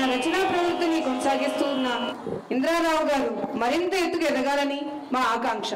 రచనా ప్రవృత్తిని కొనసాగిస్తూ ఉన్న ఇంద్రారావు గారు మరింత ఎత్తుకు ఎదగాలని మా ఆకాంక్ష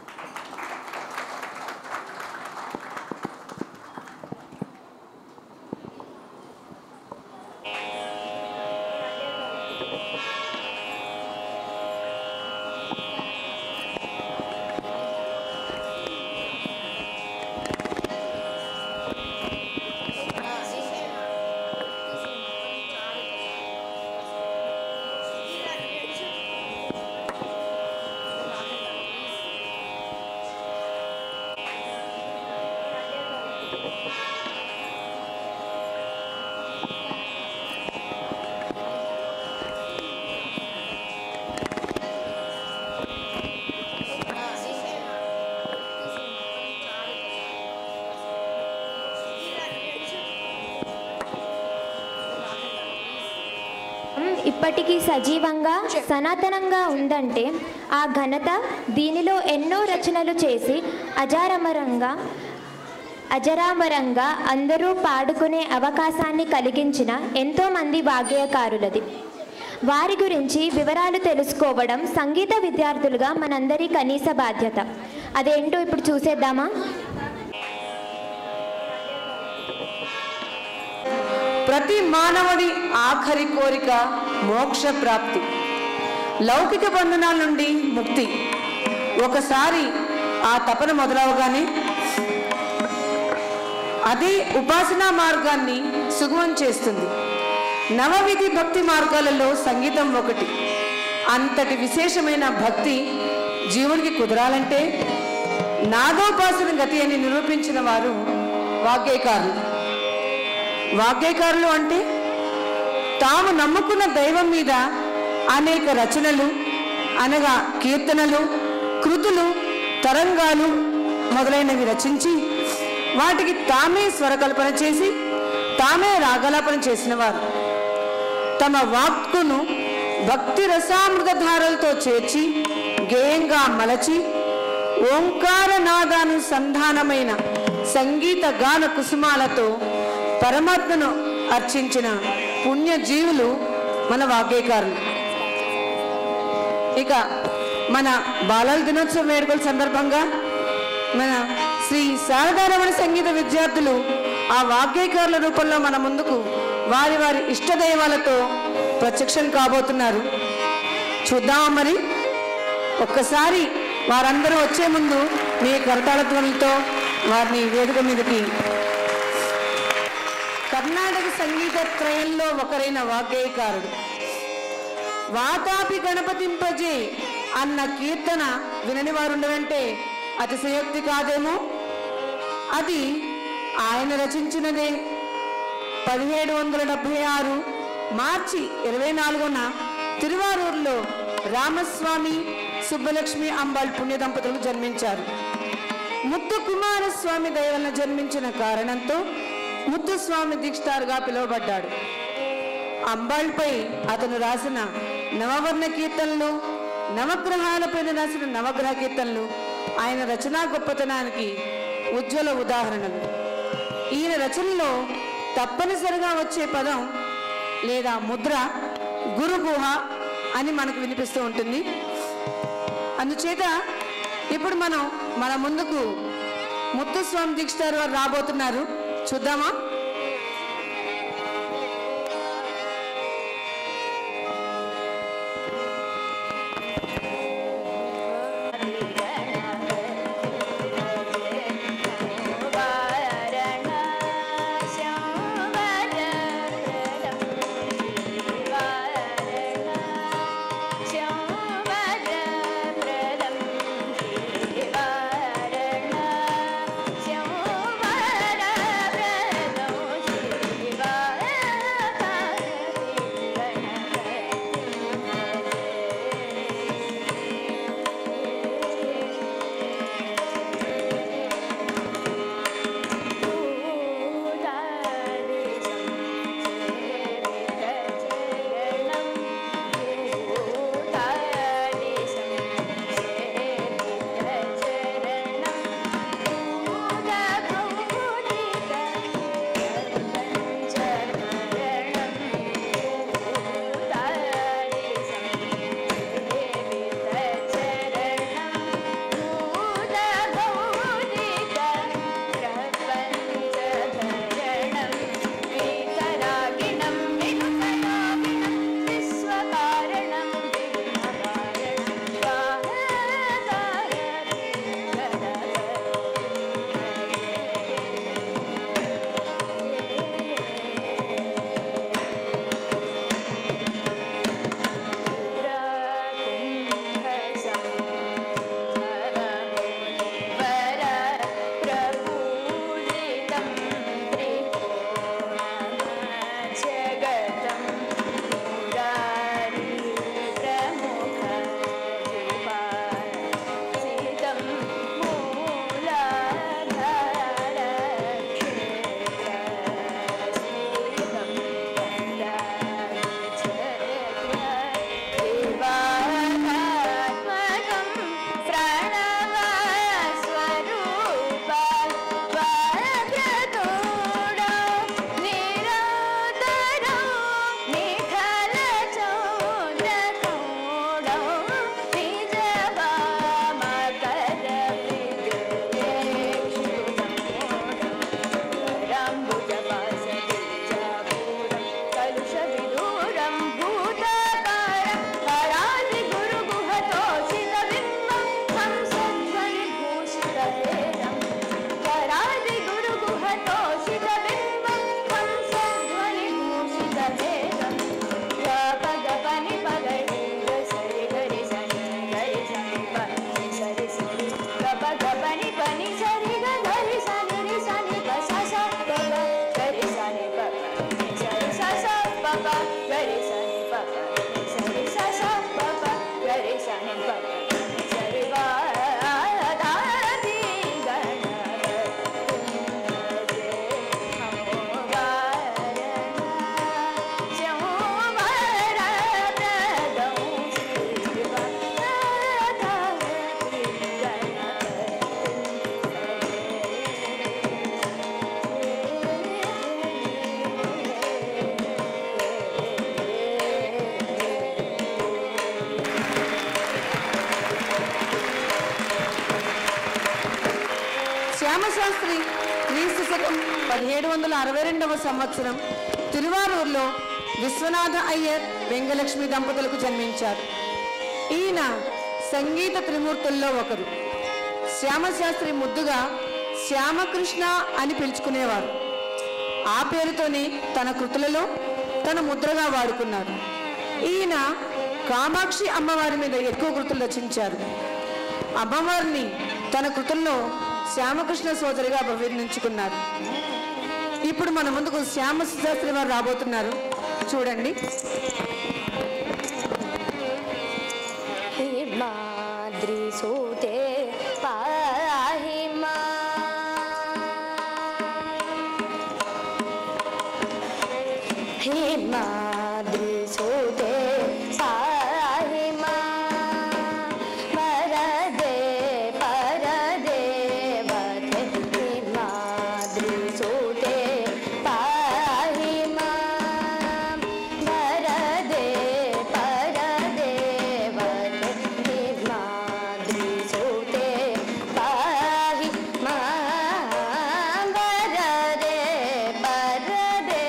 ఇప్పటికీ సజీవంగా సనాతనంగా ఉందంటే ఆ ఘనత దీనిలో ఎన్నో రచనలు చేసి అజారమరంగా అజరామరంగా అందరూ పాడుకునే అవకాశాన్ని కలిగించిన ఎంతోమంది వాగ్గేయకారులది వారి గురించి వివరాలు తెలుసుకోవడం సంగీత విద్యార్థులుగా మనందరి కనీస బాధ్యత అదేంటో ఇప్పుడు చూసేద్దామా ప్రతి మానవుడి ఆఖరి కోరిక మోక్ష ప్రాప్తి లౌకిక బంధనాల నుండి ముక్తి ఒకసారి ఆ తపన మొదలవగానే అదే ఉపాసనా మార్గాన్ని సుగమం చేస్తుంది నవవిధి భక్తి మార్గాలలో సంగీతం ఒకటి అంతటి విశేషమైన భక్తి జీవునికి కుదరాలంటే నాదోపాసన గతి అని నిరూపించిన వారు వాగ్గేయకారులు వాగ్గేయకారులు అంటే తాము నమ్ముకున్న దైవం మీద అనేక రచనలు అనగా కీర్తనలు కృతులు తరంగాలు మొదలైనవి రచించి వాటికి తామే స్వరకల్పన చేసి తామే రాగలాపన చేసిన వారు తమ వాక్కును భక్తి రసామృత ధారలతో చేర్చి గేయంగా మలచి ఓంకార నాదానుసంధానమైన సంగీత గాన కుసుమాలతో పరమాత్మను అర్చించిన పుణ్య జీవులు మన వాగ్గేయకారులు ఇక మన బాలల దినోత్సవ వేడుకల సందర్భంగా మన శ్రీ శారదారమణ సంగీత విద్యార్థులు ఆ వాగ్గేయకారుల రూపంలో మన ముందుకు వారి వారి ఇష్టదైవాలతో ప్రత్యక్షం కాబోతున్నారు చూద్దామా మరి ఒక్కసారి వారందరూ వచ్చే ముందు మీ కరతాళ ధ్వనులతో వారిని వేదిక మీదకి కర్ణాటక సంగీత త్రయంలో ఒకరైన వాగ్గేయకారుడు వాతాపి గణపతింపజే అన్న కీర్తన వినని వారు ఉండరంటే అతిశయోక్తి కాదేమో అది ఆయన రచించినదే పదిహేడు వందల డెబ్బై ఆరు మార్చి ఇరవై నాలుగున తిరువారూరులో రామస్వామి సుబ్బలక్ష్మి అంబాళ్ పుణ్య దంపతులు జన్మించారు ముత్తు కుమారస్వామి దయవలన జన్మించిన కారణంతో ముత్తుస్వామి దీక్షారుగా పిలువబడ్డాడు అంబాళ్పై అతను రాసిన నవవర్ణ కీర్తనలు నవగ్రహాలపైన రాసిన నవగ్రహ కీర్తనలు ఆయన రచనా గొప్పతనానికి ఉజ్వల ఉదాహరణలు ఈయన రచనలో తప్పనిసరిగా వచ్చే పదం లేదా ముద్ర గురుగుహ అని మనకు వినిపిస్తూ ఉంటుంది అందుచేత ఇప్పుడు మనం మన ముందుకు ముత్తుస్వామి దీక్షితారు వారు రాబోతున్నారు చూద్దామా శంవర శ్యామశాస్త్రి క్రీస్తు శకం పదిహేడు వందల అరవై రెండవ సంవత్సరం తిరువారూరులో విశ్వనాథ అయ్యర్ వెంగలక్ష్మి దంపతులకు జన్మించారు ఈయన సంగీత త్రిమూర్తుల్లో ఒకరు శ్యామశాస్త్రి ముద్దుగా శ్యామకృష్ణ అని పిలుచుకునేవారు ఆ పేరుతోనే తన కృతులలో తన ముద్రగా వాడుకున్నారు ఈయన కామాక్షి అమ్మవారి మీద ఎక్కువ కృతులు రచించారు అమ్మవారిని తన కృతుల్లో శ్యామకృష్ణ సోదరిగా అభివర్ణించుకున్నారు ఇప్పుడు మన ముందుకు శ్యామ శాస్త్రి వారు రాబోతున్నారు చూడండి మాద్రిసూతే పాహి మా హిమాద్రిసూతే పాహి మా పరదే పరదేవతే హిమాద్రిసూతే పాహి మా పరదే పరదేవతే హిమాద్రిసూతే పాహి మా పరదే పరదేవతే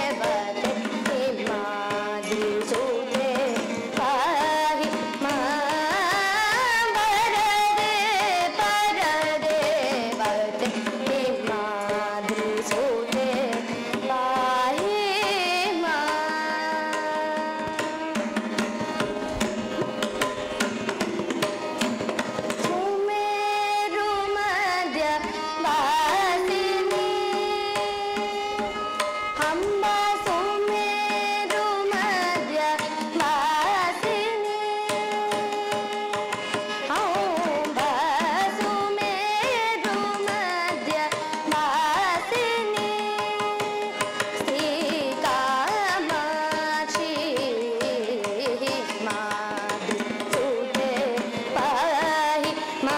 హిమాద్రిసూతే పాహి మా పరదే పరదేవతే హిమాద్రిసూతే పాహి మా సుమేరు మధ్య వాసిని అంబ సుమేరు మధ్య వాసిని అంబ సుమేరు మధ్య వాసిని శ్రీ కామాక్షి మాధుసూతే పాహి మా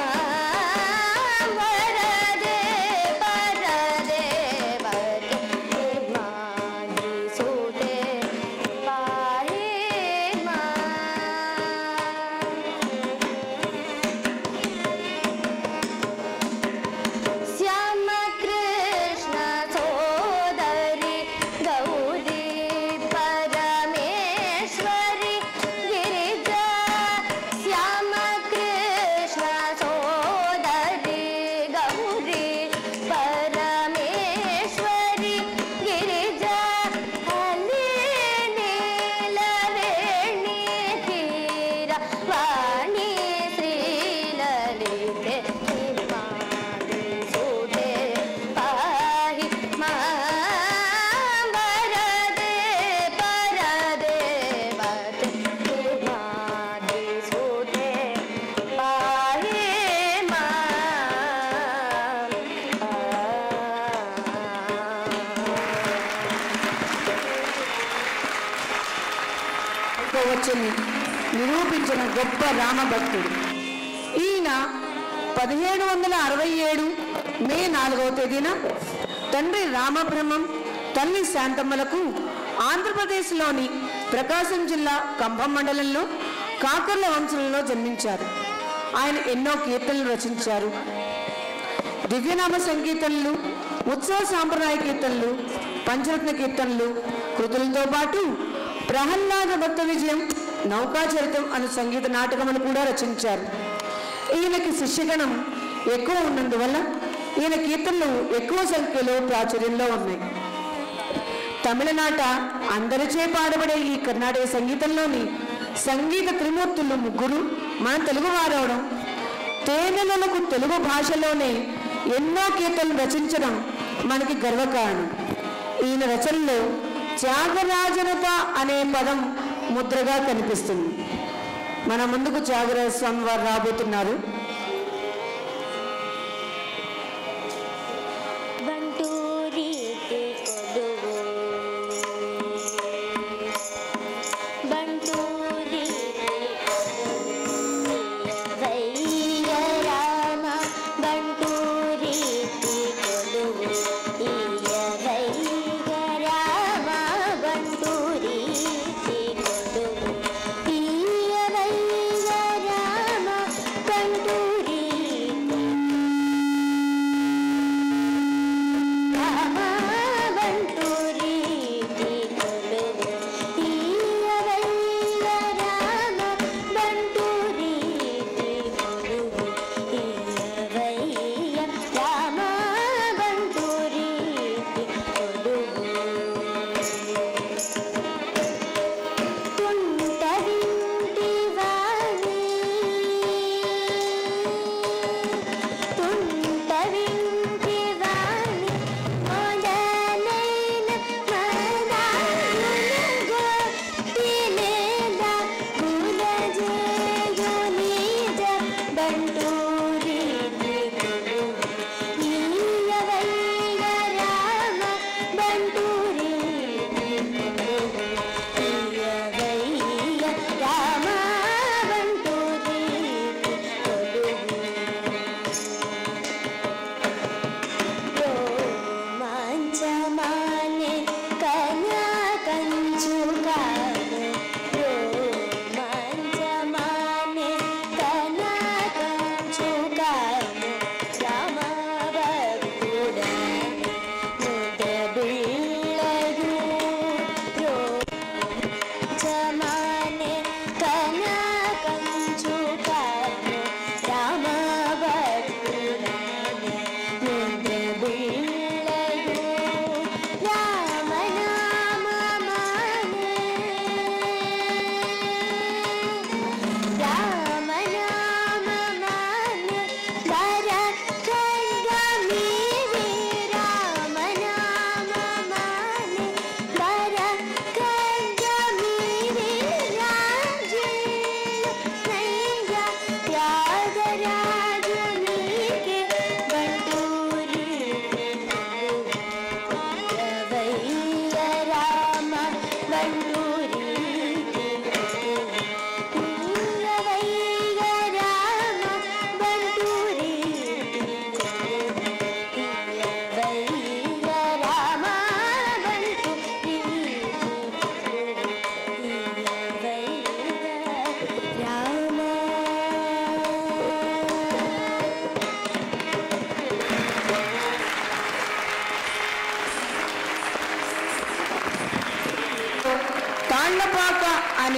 వరదే పరదేవతే మాధుసూతే పాహి మా శ్యామ కృష్ణ సోదరి గౌరీ పరమేశ్వరి గిరిజా శ్యామ కృష్ణ సోదరి గౌరీ పరమేశ్వరి గిరిజా హలి నీలవేణి తీర వాణి శ్రీలలితే హిమాద్రిసూతే పాహి మా వరదే పరదేవతే హిమాద్రిసూతే పాహి మా వచ్చని నిరూపించిన గొప్ప రామభక్తుడు ఈయన పదిహేడు వందల అరవై ఏడు మే నాలుగవ తేదీన తండ్రి రామబ్రహ్మం తల్లి శాంతమ్మలకు ఆంధ్రప్రదేశ్లోని ప్రకాశం జిల్లా కంభం మండలంలో కాకర్ల వంశంలో జన్మించారు ఆయన ఎన్నో కీర్తనలు రచించారు దివ్యనామ సంకీర్తనలు ఉత్సవ సాంప్రదాయ కీర్తనలు పంచరత్న కీర్తనలు కృతులతో పాటు ప్రహ్లాద భక్త విజయం నౌకాచరితం అను సంగీత నాటకములు కూడా రచించారు ఈయనకి శిష్యగణం ఎక్కువ ఉన్నందువల్ల ఈయన కీర్తనలు ఎక్కువ సంఖ్యలో ప్రాచుర్యంలో ఉన్నాయి తమిళనాట అందరిచే పాడబడే ఈ కర్ణాటక సంగీతంలోని సంగీత త్రిమూర్తులు ముగ్గురు మన తెలుగు వారవడం తేనెలకు తెలుగు భాషలోనే ఎన్నో కీర్తనలు రచించడం మనకి గర్వకారణం ఈయన రచనలో త్యాగరాజనత అనే పదం ముద్రగా కనిపిస్తుంది మన ముందుకు త్యాగరాజ స్వామి వారు రాబోతున్నారు బంటూరీతి కొలువు బంటూరీతి వయ్య రామ బంటూరీతి కొలువు ఇయ వయ్య రామ బంటూరీతి కొలువు ఇయ వయ్య రామ బంటూరీతి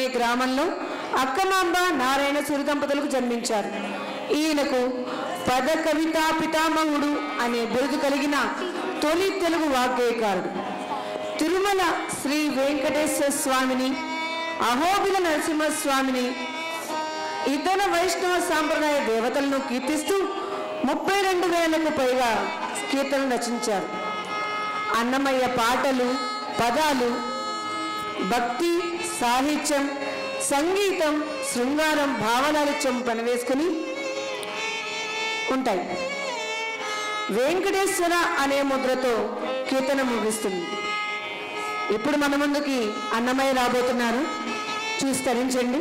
గ్రామంలో అక్కమాంబ నారాయణ సూరి దంపతులకు జన్మించారు ఈయనకు పద కవితా పితామహుడు అనే బిరుదు కలిగిన తొలి తెలుగు వాగ్గేయకారుడు తిరుమల శ్రీ వెంకటేశ్వర స్వామిని అహోబిల నరసింహస్వామిని ఇతర వైష్ణవ సాంప్రదాయ దేవతలను కీర్తిస్తూ ముప్పై రెండు వేలకు పైగా కీర్తనలు రచించారు అన్నమయ్య పాటలు పదాలు భక్తి సాహిత్యం సంగీతం శృంగారం భావనాలిత్యం పనివేసుకుని ఉంటాయి వెంకటేశ్వర అనే ముద్రతో కీర్తన ముగిస్తుంది ఇప్పుడు మన ముందుకి అన్నమయ్య రాబోతున్నారు చూసి తరించండి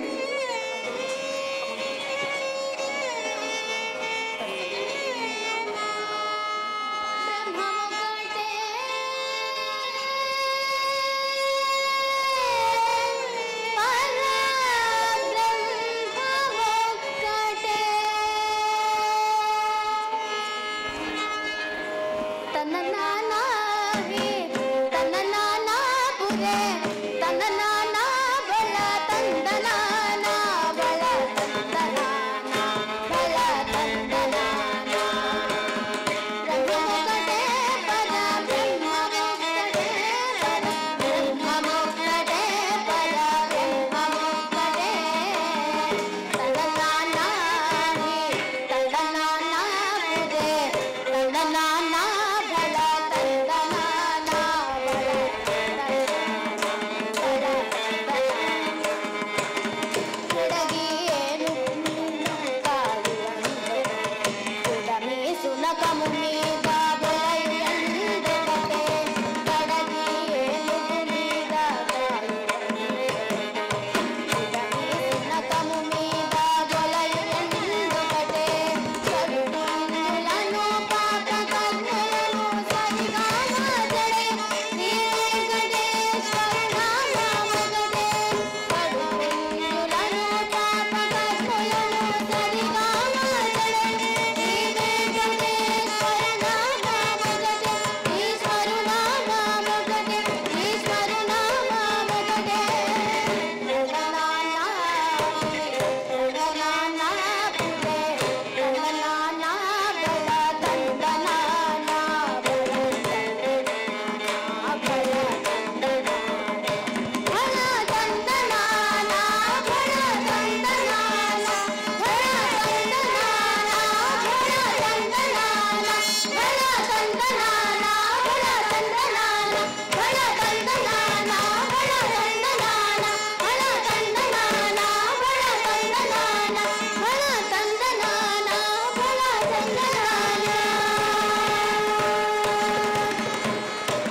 బ్రహ్మముకటే పరబ్రహ్మముకటే తననానా హే తననానా పురే తననానా బల తందనానా బల తందనానా బల తందనానా బ్రహ్మముకటే పర బ్రహ్మముకటే పర బ్రహ్మముకటే పర బ్రహ్మముకటే తడనానా హే తడనానా పురే తడనానా బల తందనానా బల కుడమి సునకము మీద బొలయందుకటే కడగి ఏనుగు మీద కుడమి సునకము మీద బొలయందుకటే కరుణులను పాప కర్ణులను సరిగా జడే శ్రీ వెంకటేశ్వర నామగడే కరుణులను పాప కర్ణులను సరిగా జడే శ్రీ వెంకటేశ్వర నామగడే ఈశ్వరు నామగడే ఈశ్వరు నామగడే గణనానా గణనానా పురే గణనానా బల దండనానా బల దండనానా బల దండనానా బల దండనానా బల దండనానా బల దండనానా బల దండనానా బల దండనానా బల దండనానా బల దండనానా బల దండనానా బల దండనానా బల దండనానా బల దండనానా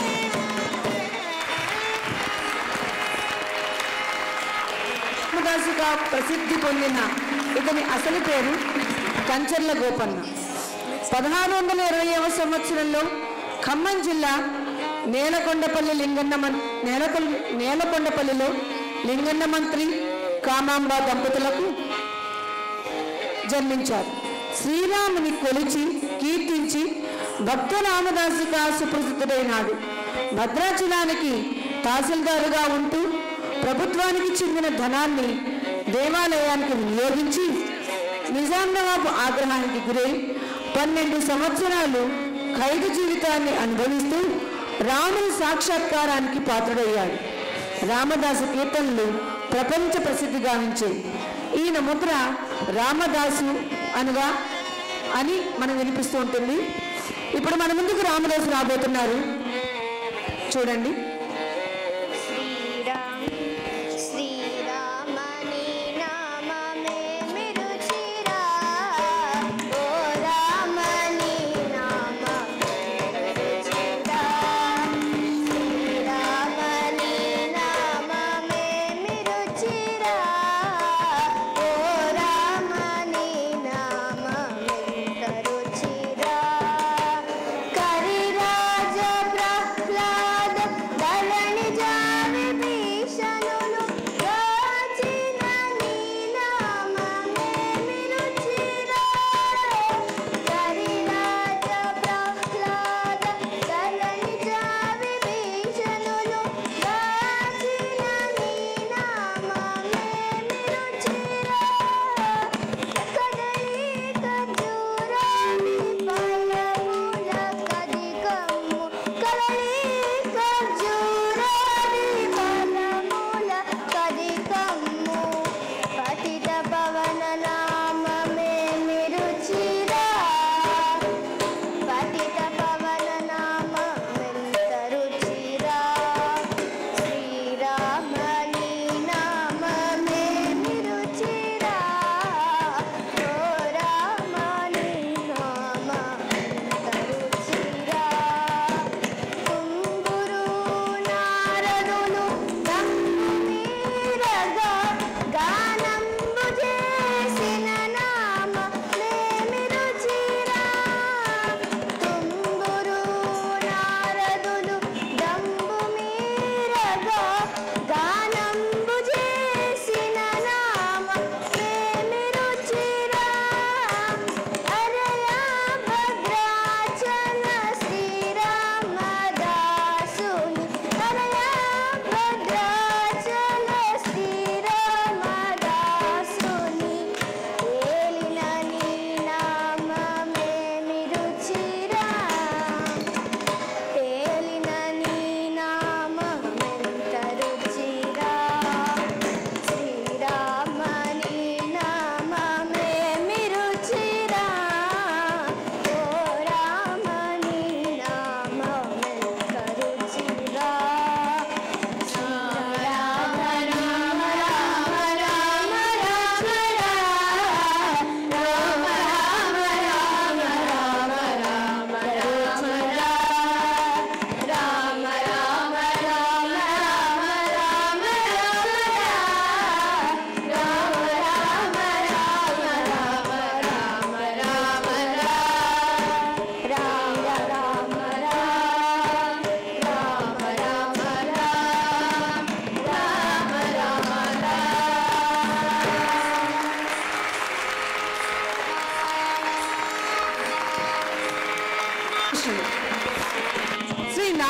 రామదాసుగా ప్రసిద్ధి పొందిన ఇతని అసలు పేరు కంచర్ల గోపన్న పదహారు వందల ఇరవైవ సంవత్సరంలో ఖమ్మం జిల్లా నేలకొండపల్లి లింగన్న మన్ నేలకొల్ నేలకొండపల్లిలో లింగన్న మంత్రి కామాంబ దంపతులకు జన్మించారు శ్రీరాముని కొలిచి కీర్తించి భక్త రామదాసుగా సుప్రసిద్ధుడైనాడు భద్రాచలానికి తహసీల్దారుగా ఉంటూ ప్రభుత్వానికి చెందిన ధనాన్ని దేవాలయానికి వినియోగించి నిజాం నవాబు ఆగ్రహానికి గురై పన్నెండు సంవత్సరాలు ఖైదు జీవితాన్ని అనుభవిస్తూ రాముని సాక్షాత్కారానికి పాత్రుడయ్యాడు రామదాసు కీర్తనలు ప్రపంచ ప్రసిద్ధి గావించాయి ఈయన ముద్ర రామదాసు అనగా అని మనం వినిపిస్తూ ఉంటుంది ఇప్పుడు మన ముందుకు రామదాసు రాబోతున్నారు చూడండి శ్రీరామ్ శ్రీరామని నామమే మిరుచిరా ఓ రామని నామమే మిరుచిరా శ్రీరామని నామమే మిరుచిరా ఓ రామని నామమే తరుచిరా కరిరాజ ప్రహ్లాద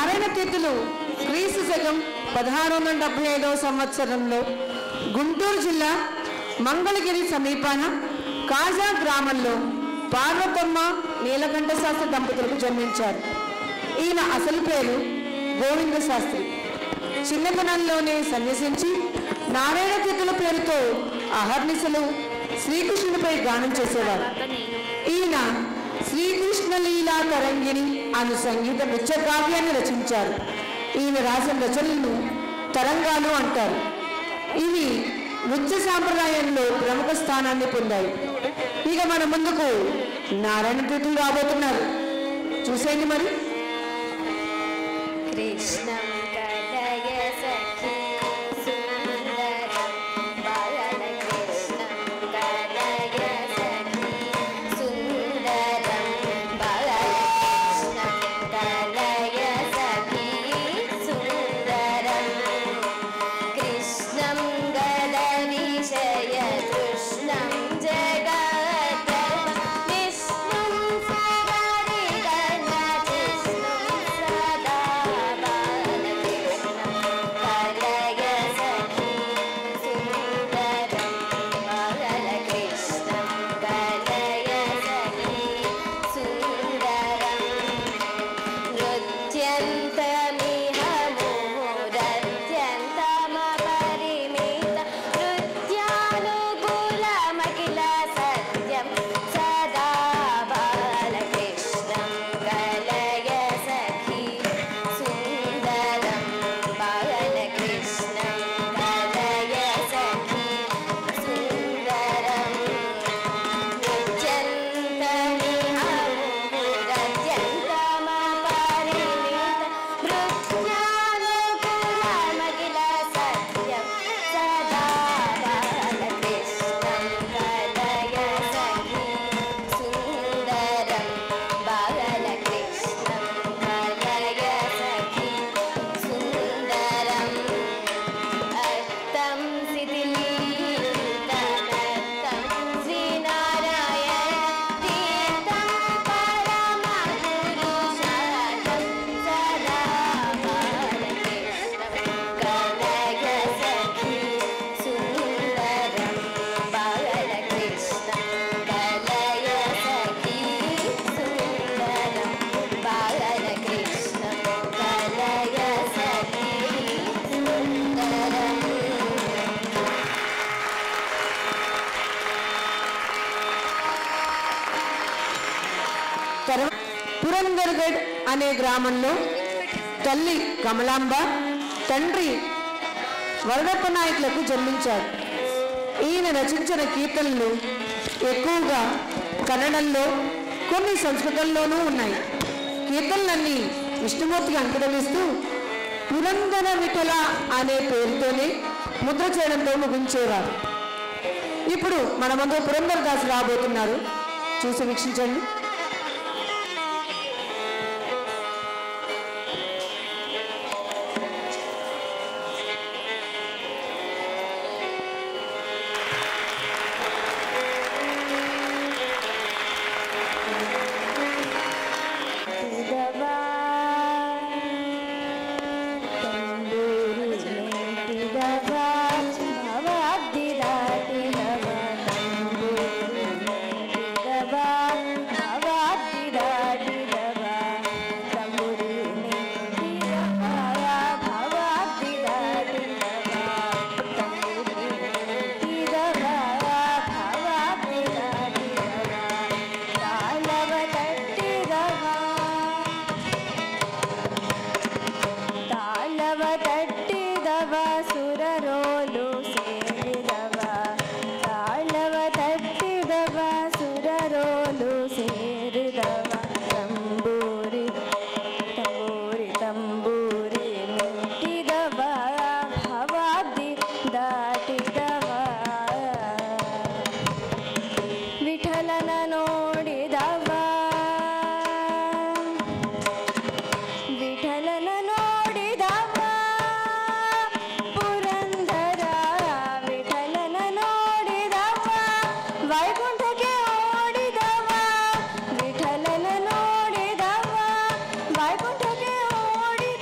నారాయణ తీర్థులు క్రీస్తు శకం పదహారు వందల డెబ్బై ఐదవ సంవత్సరంలో గుంటూరు జిల్లా మంగళగిరి సమీపాన కాజా గ్రామంలో పార్వతమ్మ నీలకంఠ శాస్త్రి దంపతులకు జన్మించారు ఈయన అసలు పేరు గోవింద శాస్త్రి చిన్నతనంలోనే సన్యసించి నారాయణ తీర్థుల పేరుతో అహర్నిశలు శ్రీకృష్ణుడిపై గానం చేసేవారు ఈయన శ్రీకృష్ణ లీలా తరంగిణి అను సంగీత నృత్య కావ్యాన్ని రచించారు ఈయన రాసిన రచనలను తరంగాలు అంటారు ఇవి నృత్య సాంప్రదాయంలో ప్రముఖ స్థానాన్ని పొందాయి ఇక మన ముందుకు నారాయణ తీర్థులు రాబోతున్నారు చూసేయండి మరి కృష్ణం కలయ సఖీ సుందరం బాలకృష్ణం కలయ సఖీ సుందరం బాలకృష్ణం కలయ సఖీ సుందరం కృష్ణం గద విషయ కృష్ణం జగద్గత విష్ణుం సగరిగణ కృష్ణం సదా బాలకృష్ణం కలయ సఖీ సుందరం బాలకృష్ణం కలయ సఖీ సుందరం నృత్యంతమిహ ముహురత్యంతమపరిమిత నృత్యానుకూలమఖిల సత్యం సదా బాలకృష్ణం కలయ సఖీ సుందరం బాలకృష్ణం కలయ సఖీ సుందరం సుందరం అర్థం శిథిలీకృతమర్థం శ్రీనారాయణ తీర్థం పరమపురుషార్థం సదా బాలకృష్ణం కలయ సఖీ సుందరం బాలకృష్ణం కలయ సఖీ సుందరం బాలకృష్ణం కలయ సఖీ సుందరం తర్వాత పురందర్గఢ్ అనే గ్రామంలో తల్లి కమలాంబ తండ్రి వరదప్ప నాయకులకు జన్మించారు ఈయన రచించిన కీర్తనలు ఎక్కువగా కన్నడంలో కొన్ని సంస్కృతంలోనూ ఉన్నాయి కీర్తనలన్నీ విష్ణుమూర్తికి అంకితమిస్తూ పురందర విఠల అనే పేరుతోనే ముద్ర చేయడంతో ముగించేవారు ఇప్పుడు మన ముందు పురందరదాసు రాబోతున్నారు చూసి వీక్షించండి ತಾಳವ ತಟ್ಟಿದವ ಸುರರೋಲು ಸೇರಿದವ ತಾಳವ ತಟ್ಟಿದವ ಸುರರೋಲು ಸೇರಿದವ ತಂಬೂರಿ ತಂಬೂರಿ ತಂಬೂರಿ ಮೆಟ್ಟಿದವ ಭವಾಬ್ದಿ ದಾಟಿದವ ವಿಠಲನ ನೋಡಿದವ ವಿಠಲನ ನೋಡಿದವ ಪುರಂದರ ವಿಠಲನ ನೋಡಿದವ ವೈಕುಂಠಕ್ಕೆ ಓಡಿದವ ವಿಠಲನ ನೋಡಿದವ ವೈಕುಂಠಕ್ಕೆ ಓಡಿದವ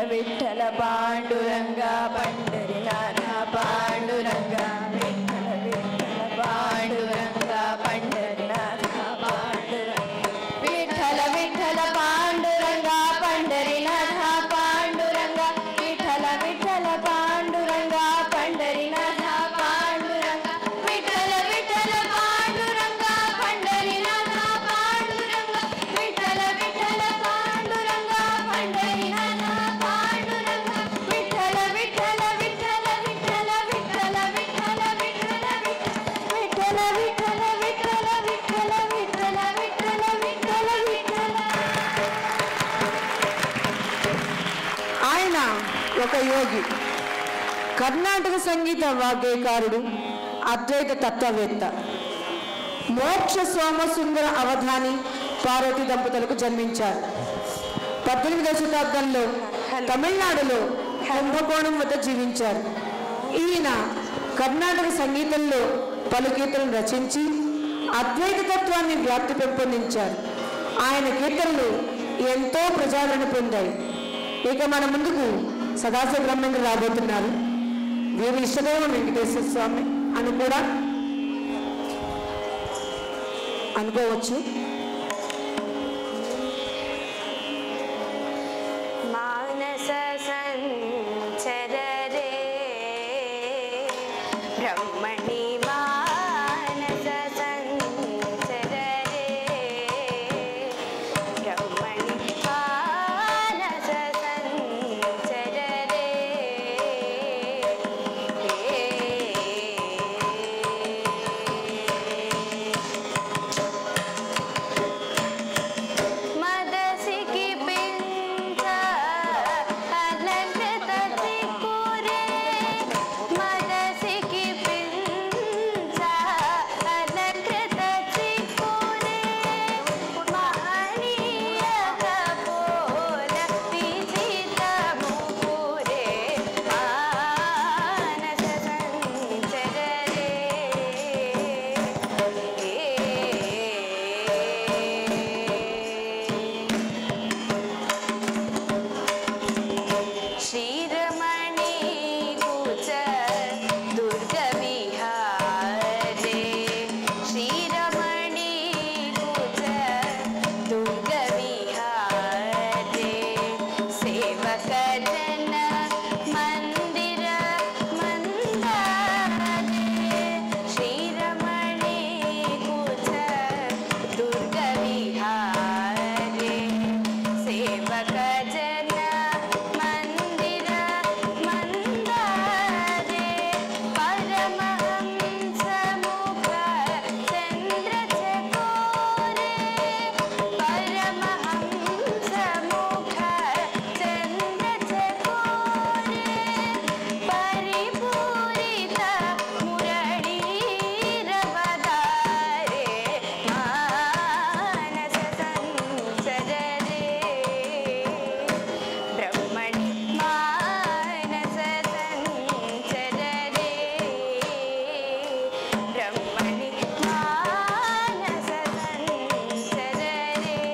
విఠల పాండురంగ పండరినాథ పాండురంగ విఠల విఠల పాండురంగ పండరినాథ పాండురంగ విఠల విఠల పాండురంగ పండరినాథ పాండురంగ విఠల విఠల పాండురంగ పండరినాథ పాండురంగ విఠల విఠల పాండురంగ పండరినాథ పాండురంగ విఠల విఠల పాండురంగ పండరినాథ పాండురంగ విఠల విఠల విఠల విఠల విఠల విఠల విఠల విఠల విఠల విఠల విఠల విఠల విఠల విఠల విఠల ఆయన ఒక యోగి కర్ణాటక సంగీత వాగ్గేయకారుడు అద్వైత తత్వవేత్త మోక్ష సోమసుందర అవధాని పార్వతి దంపతులకు జన్మించారు పద్దెనిమిదవ శతాబ్దంలో తమిళనాడులో కుంభకోణం వద్ద జీవించారు ఈయన కర్ణాటక సంగీతంలో పలు కీర్తనలు రచించి అద్వైత తత్వాన్ని వ్యాప్తి పెంపొందించారు ఆయన కీర్తనలు ఎంతో ప్రజాదరణ పొందాయి ఇక మన ముందుకు సదాశివ బ్రహ్మేంద్ర రాబోతున్నారు వీరి ఇష్టదైవం వెంకటేశ్వర స్వామి అని కూడా అనుకోవచ్చు మానస సంచరరే బ్రహ్మణి మానస సంచరరే బ్రహ్మణి మానస సంచరరే మదసికి పించ అలంకృత చిక్కురే మదసికి పించ అలంకృత చిక్కురే మహనీయ కపోల విజిత ముకురే మానస సంచరరే శ్రీరమణి కూచ దుర్గ విహారే శ్రీరమణి కూచ దుర్గ విహారే సేవక జన మందిర మందారే శ్రీరమణి కూచ దుర్గ విహారే సేవక జన మందిర మందారే పరమహంస ముఖ చంద్ర చకోరే పరమహంస ముఖ చంద్ర చకోరే పరిపూరిత మురళీరవదారే మానస సంచరరే బ్రహ్మణి మానస సంచరరే బ్రహ్మణి మానస సంచరరే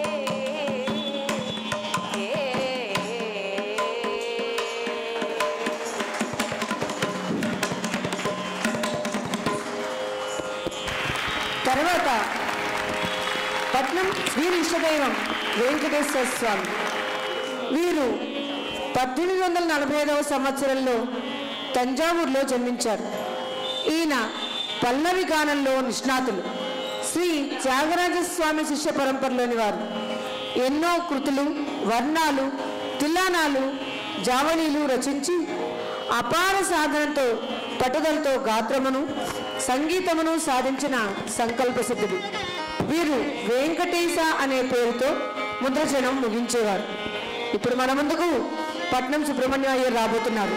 తర్వాత పట్నం వీరి ఇష్టదైవం వెంకటేశ్వర స్వామి వీరు పద్దెనిమిది వందల నలభై ఐదవ సంవత్సరంలో తంజావూరులో జన్మించారు ఈయన పల్లవి గానంలో నిష్ణాతులు శ్రీ త్యాగరాజ స్వామి శిష్య పరంపరలోని వారు ఎన్నో కృతులు వర్ణాలు తిల్లానాలు జావళీలు రచించి అపార సాధనతో పట్టుదలతో గాత్రమును సంగీతమును సాధించిన సంకల్ప సిద్ధుడు వీరు వెంకటేశ అనే పేరుతో ముద్రచనం ముగించేవారు ఇప్పుడు మన ముందుకు పట్నం సుబ్రహ్మణ్య అయ్యర్ రాబోతున్నారు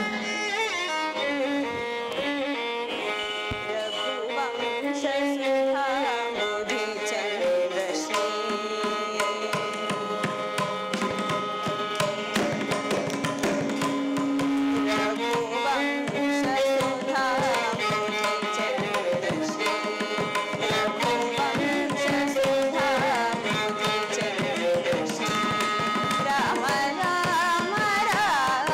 రామ రామ రామ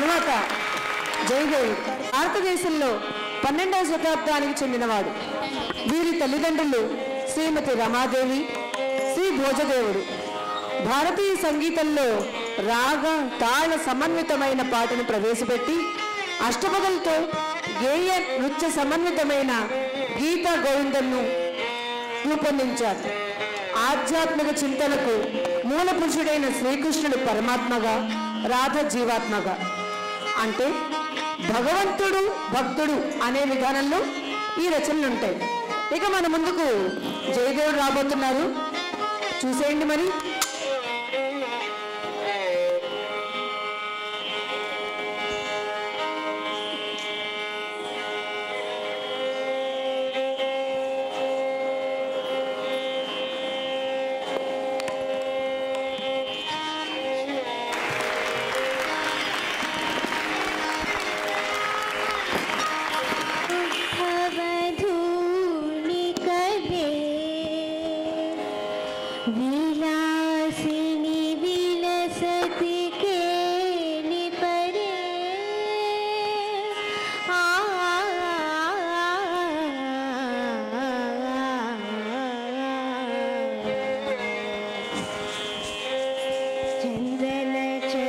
తరువాత జయదేవుడు భారతదేశంలో పన్నెండవ శతాబ్దానికి చెందినవాడు వీరి తల్లిదండ్రులు శ్రీమతి రమాదేవి శ్రీ భోజదేవుడు భారతీయ సంగీతంలో రాగ తాళ సమన్వితమైన పాటను ప్రవేశపెట్టి అష్టపదులతో గేయ నృత్య సమన్వితమైన గీతా గోవిందంను రూపొందించారు ఆధ్యాత్మిక చింతనకు మూల పురుషుడైన శ్రీకృష్ణుడు పరమాత్మగా రాధ జీవాత్మగా అంటే భగవంతుడు భక్తుడు అనే విధానంలో ఈ రచనలు ఉంటాయి ఇక మన ముందుకు జయదేవుడు రాబోతున్నారు చూసేయండి మరి अवधूनि करे विलासिनि विलसति केलि परे आ चन्दन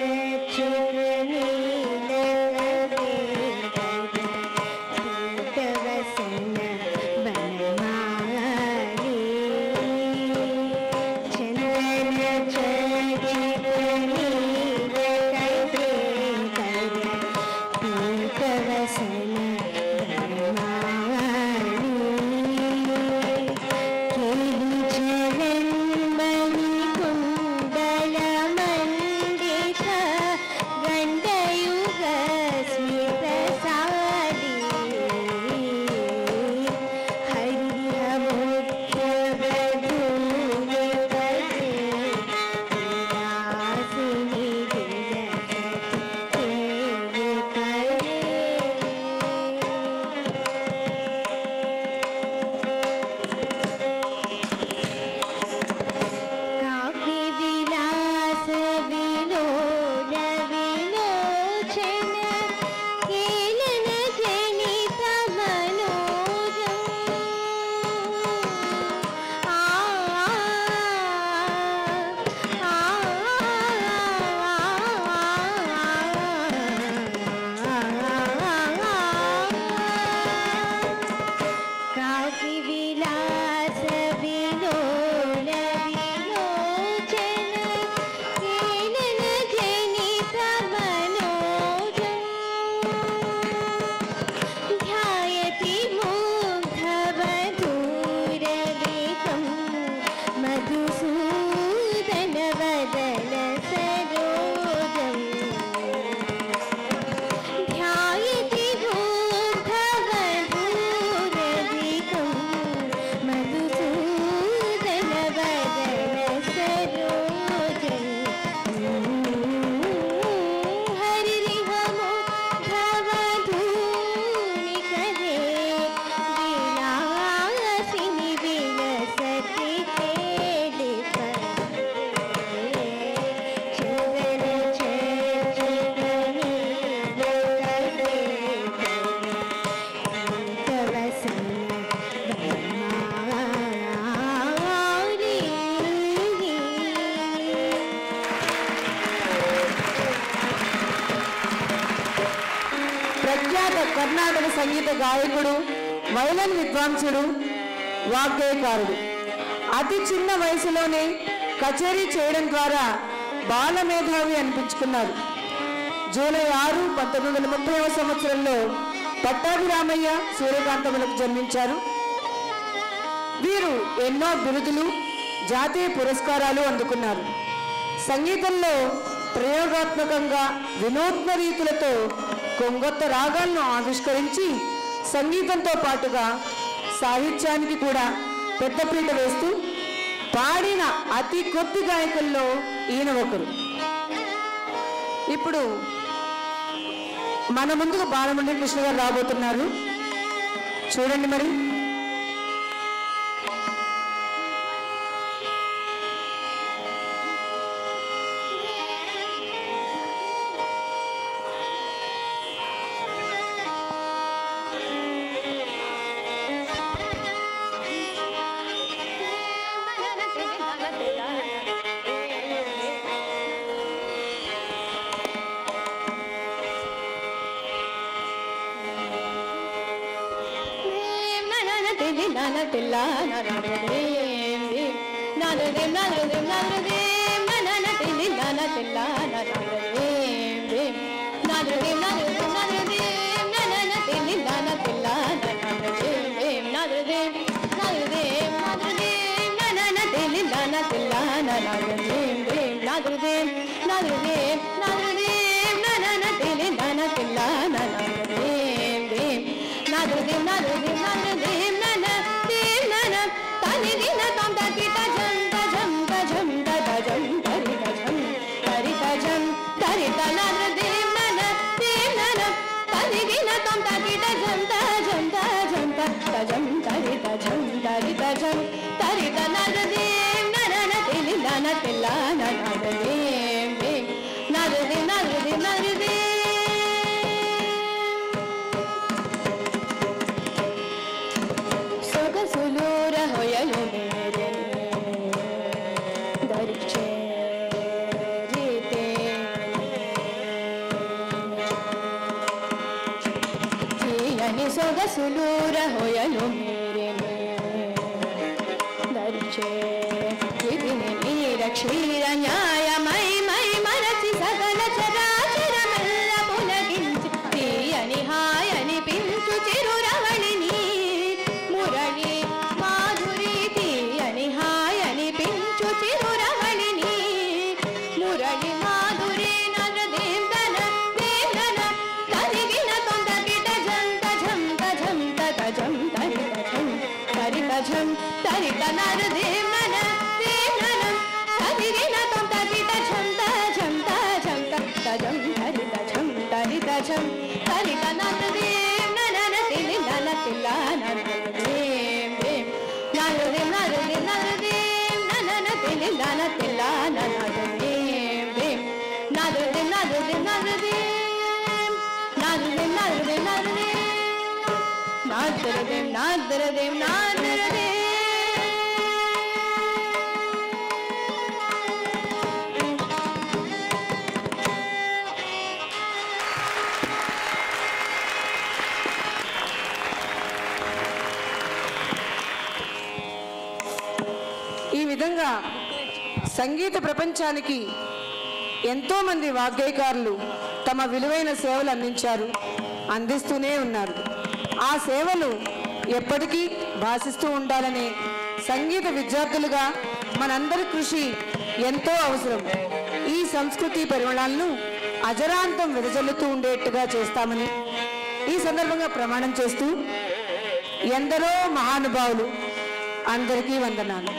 चूटवसन बनमाली चन्दन चूटवसन बनमाली केलि चरन्मणि कुण्डलमण्डित गण्डयुगस्मितसारी हरिहमुख्यवधूनिपदे विलासिनि विलसति केलिपरे काव्य विलास विलोल विलोचन केलन जनित मनोरम आ आ काव्य विलास विलोल विलोचन केलन जनित मनोरम ध्यायति मुग्धवधूरविकं मधुसूदनवदन सरोजम् ध्यायति भूर्धवधूरधिकं मधुसूदनवदन सरोजम् हरिरिहमो धवधूनि करे विलासिनि विलसति केलि चन्दन चर्चितनि तवसन बनमारी ప్రఖ్యాత కర్ణాటక సంగీత గాయకుడు వైలన్ విద్వాంసుడు వాగ్గేయకారుడు అతి చిన్న వయసులోనే కచేరీ చేయడం ద్వారా బాలమేధావి అనిపించుకున్నారు జూలై ఆరు పంతొమ్మిది వందల ముప్పైవ సంవత్సరంలో పట్టాభిరామయ్య సూర్యకాంతములకు జన్మించారు వీరు ఎన్నో బిరుదులు జాతీయ పురస్కారాలు అందుకున్నారు సంగీతంలో ప్రయోగాత్మకంగా వినూత్న రీతులతో కొంగొత్త రాగాలను ఆవిష్కరించి సంగీతంతో పాటుగా సాహిత్యానికి కూడా పెద్దపీట వేస్తూ పాడిన అతి కొద్ది గాయకుల్లో ఈయన ఒకరు ఇప్పుడు మన ముందుకు బాలముండి కృష్ణ గారు రాబోతున్నారు చూడండి మరి ఆ తెలి నన తెల్ల ననదేం దేం ననదేం ననదేం ననదేం నన తెలి నన తెల్ల ననదేం దేం ననదేం ననదేం ననదేం నన తెలి నన తెల్ల ననదేం దేం ననదేం ననదేం ననదేం నన తెలి నన తెల్ల ననదేం దేం ననదేం ననదేం ననదేం నన తెలి నన తెల్ల ననదేం దేం ననదేం ననదేం ననదేం నన దేం నన తని దిన తం తకిట జం తజం తజం తజం తరి తజం తరి తజం తరి తనదేం నన దేం నన తని దిన తం తకిట జం తజం తజం తజం తరి తజం తరి తజం తరి తనదేం నన తెలి నన తెల్ల ననదేం దేం ననదేం ననదేం ననదేం సొగసులూర హొయలు మేరే దరిచే రీతే తీయని సొగసులూర హొయలు మేరే దరిచే విధిని నీర క్షీర న్యాయమై మై మరచి సకల చరాచరమెల్ల పులగించి తీయని హాయని పించు చిరురవళిని మురళి మాధురి తీయని హాయని పించు చిరురవళిని మురళి మాధురి నగ దేవన దేవన తరిగిన తొంద కిట జంత జంత జంత గజం తరిత జం తరిత జం తరిత నర దేవన దేవన తరిగిన తొంద కిట జంత జంత జంత గజం తరిత జం తరిత జం తరిత నర దేవన నన తిలి నన తిల్ల నన దేం దేం నర దేం నర దేం నర దేం నన తిలి నన తిల్ల నన దేం దేం నర దేం నర దేం నర దేం నాదరదేం నాదరదేం నాదరదేం నాదరదేం నాదరదేం ఈ విధంగా సంగీత ప్రపంచానికి ఎంతో మంది వాగ్గేయకారులు తమ విలువైన సేవలు అందించారు అందిస్తూనే ఉన్నారు ఆ సేవలు ఎప్పటికీ భాషిస్తూ ఉండాలనే సంగీత విద్యార్థులుగా మనందరి కృషి ఎంతో అవసరం ఈ సంస్కృతి పరిమళాలను అజరాంతం వెదజల్లుతూ ఉండేట్టుగా చేస్తామని ఈ సందర్భంగా ప్రమాణం చేస్తూ ఎందరో మహానుభావులు అందరికీ వందనాలు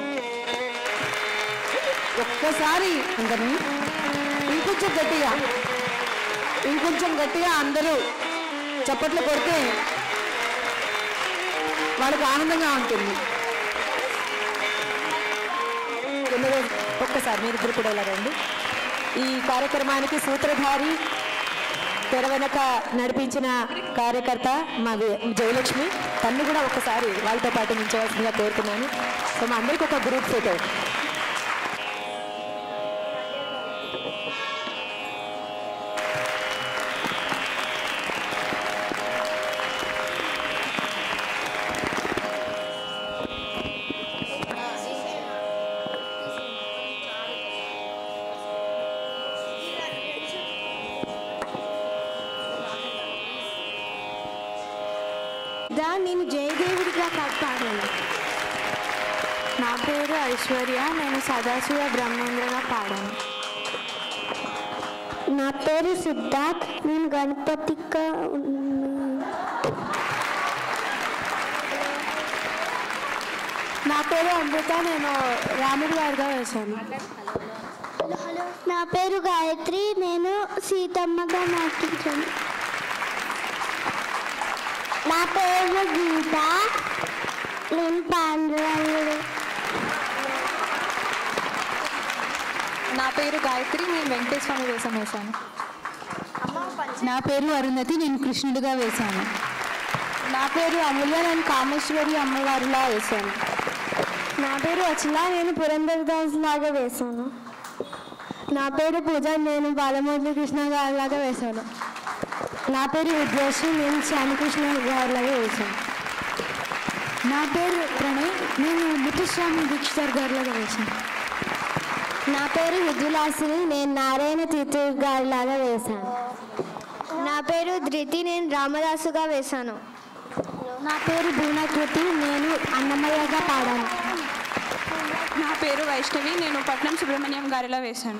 ఒక్కసారి అందరినీ ఇంకొంచెం గట్టిగా ఇంకొంచెం గట్టిగా అందరూ చప్పట్లు కొడితే వాళ్ళకి ఆనందంగా ఉంటుంది ఎనిమిదో ఒక్కసారి మీరు ఇద్దరు కూడా ఇలా రండి ఈ కార్యక్రమానికి సూత్రధారి తెర వెనక నడిపించిన కార్యకర్త మా వి- జయలక్ష్మి తన్ని కూడా ఒక్కసారి వాళ్ళతో పాటు నించవలసిందిగా కోరుతున్నాను సో మా అందరికి ఒక గ్రూప్ ఫోటో దా నేను జయదేవుడిగా పాడాను నా పేరు ఐశ్వర్య నేను సదాశివ బ్రహ్మేంద్రగా పాడాను నా పేరు సిద్ధార్థ్ నేను గణపతిగా నా పేరు అమృత నేను రాముడి గారిగా వేశాను నా పేరు గాయత్రి నేను సీతమ్మగా నటించాను నా పేరు గీత నేను పాండురంగుడు నా పేరు గాయత్రి నేను వెంకటేశ్వర వేషం వేశాను నా పేరు అరుంధతి నేను కృష్ణుడిగా వేశాను నా పేరు అమూల్య నేను కామేశ్వరి అమ్మవారిలా వేశాను నా పేరు అచల నేను పురంధరదాస్ లాగా వేశాను నా పేరు పూజ నేను బాలమురళి కృష్ణ గారిలాగా వేశాను నా పేరు విద్యాశ్రీ నేను శ్యామకృష్ణ గారిలాగా వేశాను నా పేరు ప్రణయ్ నేను ముత్తుస్వామి దీక్షితర్ గారిలాగా వేశాను నా పేరు విద్యులాసిని నేను నారాయణ తీర్థ గారిలాగా వేశాను నా పేరు ధృతి నేను రామదాసుగా వేశాను నా పేరు భువనకృతి నేను అన్నమయ్యగా పాడాను నా పేరు వైష్ణవి నేను పట్నం సుబ్రహ్మణ్యం గారిలా వేశాను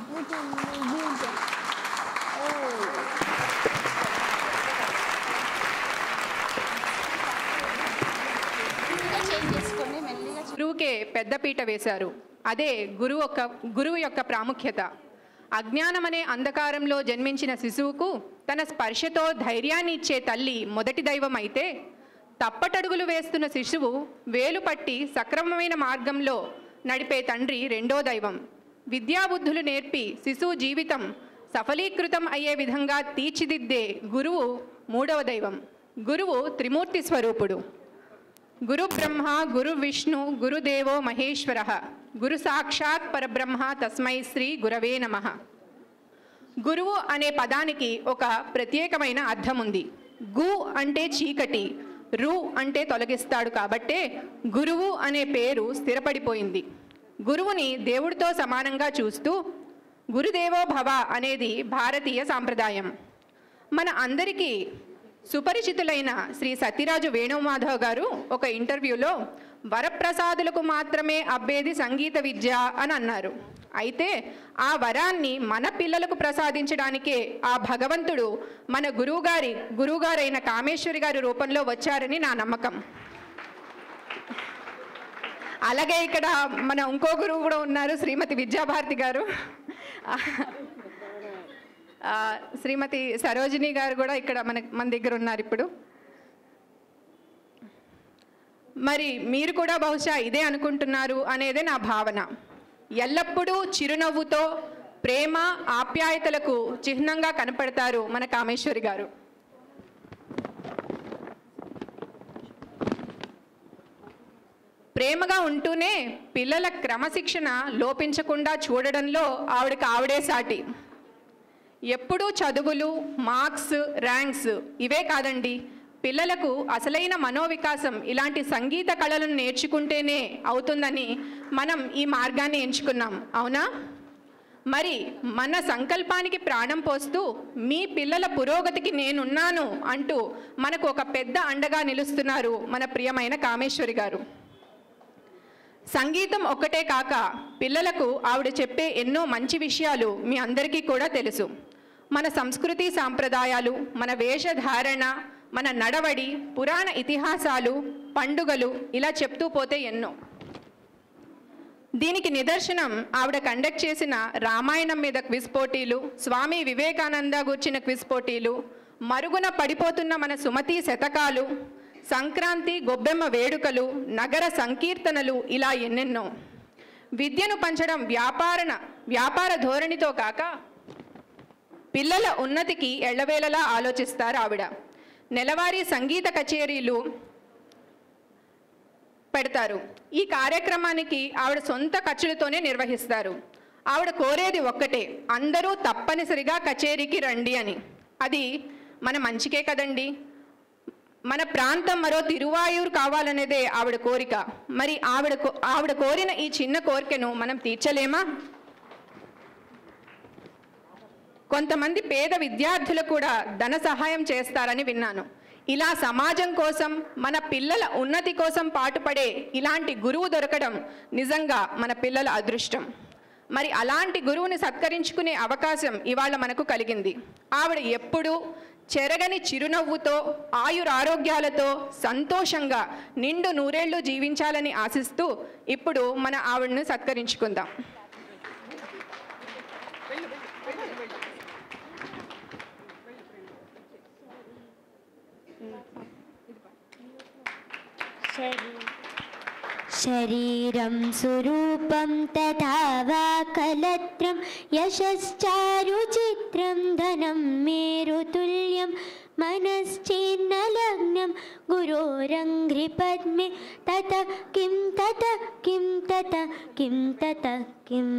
గురువుకే పెద్దపీట వేశారు అదే గురువు యొక్క గురువు యొక్క ప్రాముఖ్యత అజ్ఞానమనే అంధకారంలో జన్మించిన శిశువుకు తన స్పర్శతో ధైర్యాన్ని ఇచ్చే తల్లి మొదటి దైవం అయితే తప్పటడుగులు వేస్తున్న శిశువు వేలు పట్టి సక్రమమైన మార్గంలో నడిపే తండ్రి రెండో దైవం విద్యాబుద్ధులు నేర్పి శిశువు జీవితం సఫలీకృతం అయ్యే విధంగా తీర్చిదిద్దే గురువు మూడవ దైవం గురువు త్రిమూర్తి స్వరూపుడు గురు బ్రహ్మ గురు విష్ణు గురుదేవో మహేశ్వర గురు సాక్షాత్ పరబ్రహ్మ తస్మై శ్రీ గురవే నమ గురువు అనే పదానికి ఒక ప్రత్యేకమైన అర్థం ఉంది గు అంటే చీకటి రు అంటే తొలగిస్తాడు కాబట్టే గురువు అనే పేరు స్థిరపడిపోయింది గురువుని దేవుడితో సమానంగా చూస్తూ గురుదేవో భవ అనేది భారతీయ సాంప్రదాయం మన అందరికీ సుపరిచితులైన శ్రీ సత్యరాజు వేణుమాధవ్ గారు ఒక ఇంటర్వ్యూలో వరప్రసాదులకు మాత్రమే అబ్బేది సంగీత విద్య అని అన్నారు అయితే ఆ వరాన్ని మన పిల్లలకు ప్రసాదించడానికే ఆ భగవంతుడు మన గురువుగారి గురువుగారైన కామేశ్వరి గారి రూపంలో వచ్చారని నా నమ్మకం అలాగే ఇక్కడ మన ఇంకో గురువు కూడా ఉన్నారు శ్రీమతి విద్యాభారతి గారు ఆ, శ్రీమతి సరోజిని గారు కూడా ఇక్కడ మన మన దగ్గర ఉన్నారు ఇప్పుడు మరి మీరు కూడా బహుశా ఇదే అనుకుంటున్నారు అనేదే నా భావన ఎల్లప్పుడూ చిరునవ్వుతో ప్రేమ ఆప్యాయతలకు చిహ్నంగా కనపడతారు మన కామేశ్వరి గారు ప్రేమగా ఉంటూనే పిల్లల క్రమశిక్షణ లోపించకుండా చూడడంలో ఆవిడకి ఆవిడే సాటి ఎప్పుడూ చదువులు మార్క్స్ ర్యాంక్స్ ఇవే కాదండి పిల్లలకు అసలైన మనోవికాసం ఇలాంటి సంగీత కళలను నేర్చుకుంటేనే అవుతుందని మనం ఈ మార్గాన్ని ఎంచుకున్నాం అవునా మరి మన సంకల్పానికి ప్రాణం పోస్తూ మీ పిల్లల పురోగతికి నేనున్నాను అంటూ మనకు ఒక పెద్ద అండగా నిలుస్తున్నారు మన ప్రియమైన కామేశ్వరి గారు సంగీతం ఒక్కటే కాక పిల్లలకు ఆవిడ చెప్పే ఎన్నో మంచి విషయాలు మీ అందరికీ కూడా తెలుసు మన సంస్కృతి సాంప్రదాయాలు మన వేషధారణ మన నడవడి పురాణ ఇతిహాసాలు పండుగలు ఇలా చెప్తూ పోతే ఎన్నో దీనికి నిదర్శనం ఆవిడ కండక్ట్ చేసిన రామాయణం మీద క్విజ్ పోటీలు స్వామి వివేకానంద గుర్చిన క్విజ్ పోటీలు మరుగున పడిపోతున్న మన సుమతి శతకాలు సంక్రాంతి గొబ్బెమ్మ వేడుకలు నగర సంకీర్తనలు ఇలా ఎన్నెన్నో విద్యను పంచడం వ్యాపారణ వ్యాపార ధోరణితో కాక పిల్లల ఉన్నతికి ఎళ్లవేళలా ఆలోచిస్తారు ఆవిడ నెలవారీ సంగీత కచేరీలు పెడతారు ఈ కార్యక్రమానికి ఆవిడ సొంత ఖర్చులతోనే నిర్వహిస్తారు ఆవిడ కోరేది ఒక్కటే అందరూ తప్పనిసరిగా కచేరీకి రండి అని అది మన మంచికే కదండి మన ప్రాంతం మరో తిరువాయూరు కావాలనేదే ఆవిడ కోరిక మరి ఆవిడ కో- ఆవిడ కోరిన ఈ చిన్న కోరికను మనం తీర్చలేమా కొంతమంది పేద విద్యార్థులు కూడా ధన సహాయం చేస్తారని విన్నాను ఇలా సమాజం కోసం మన పిల్లల ఉన్నతి కోసం పాటుపడే ఇలాంటి గురువు దొరకడం నిజంగా మన పిల్లల అదృష్టం మరి అలాంటి గురువుని సత్కరించుకునే అవకాశం ఇవాళ మనకు కలిగింది ఆవిడ ఎప్పుడూ చెరగని చిరునవ్వుతో ఆయురారోగ్యాలతో సంతోషంగా నిండు నూరేళ్లు జీవించాలని ఆశిస్తూ ఇప్పుడు మన ఆవిడను సత్కరించుకుందాం शरीरं सुरूपं तथा वा कलत्रं यशश्चारुचित्रं धनं मेरुतुल्यं मनश्चिन्नलग्नं गुरोरङ्घ्रिपद्मे ततः किं ततः किं ततः किं ततः किम्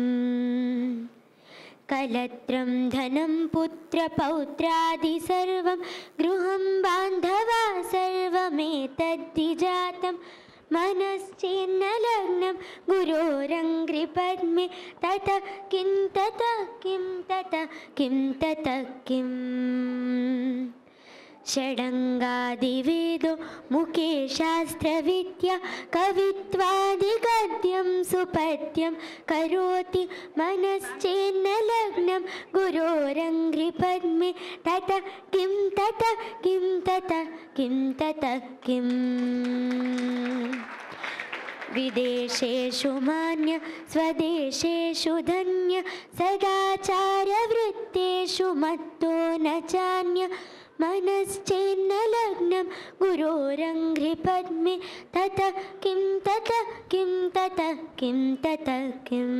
कलत्रं धनं पुत्रपौत्रादि सर्वं गृहं बान्धवा सर्वमेतद्धि जातं मनश्चेन्न लग्नं गुरोरङ्घ्रिपद्मे तत किं तत किं तत किं तत किम् षडङ्गादिवेदो मुखे शास्त्रविद्या कवित्वादिगद्यं सुपद्यं करोति मनश्चेन्न लग्नं गुरोरङ्घ्रिपद्मे तत किं तत किं तत किं तत किम् विदेशेषु मान्य स्वदेशेषु धन्य सदाचारवृत्तेषु मत्तो न चान्य मनश्चेन्न लग्नं गुरोरङ्घ्रिपद्मे तत किं तत किं तत किं तत किम्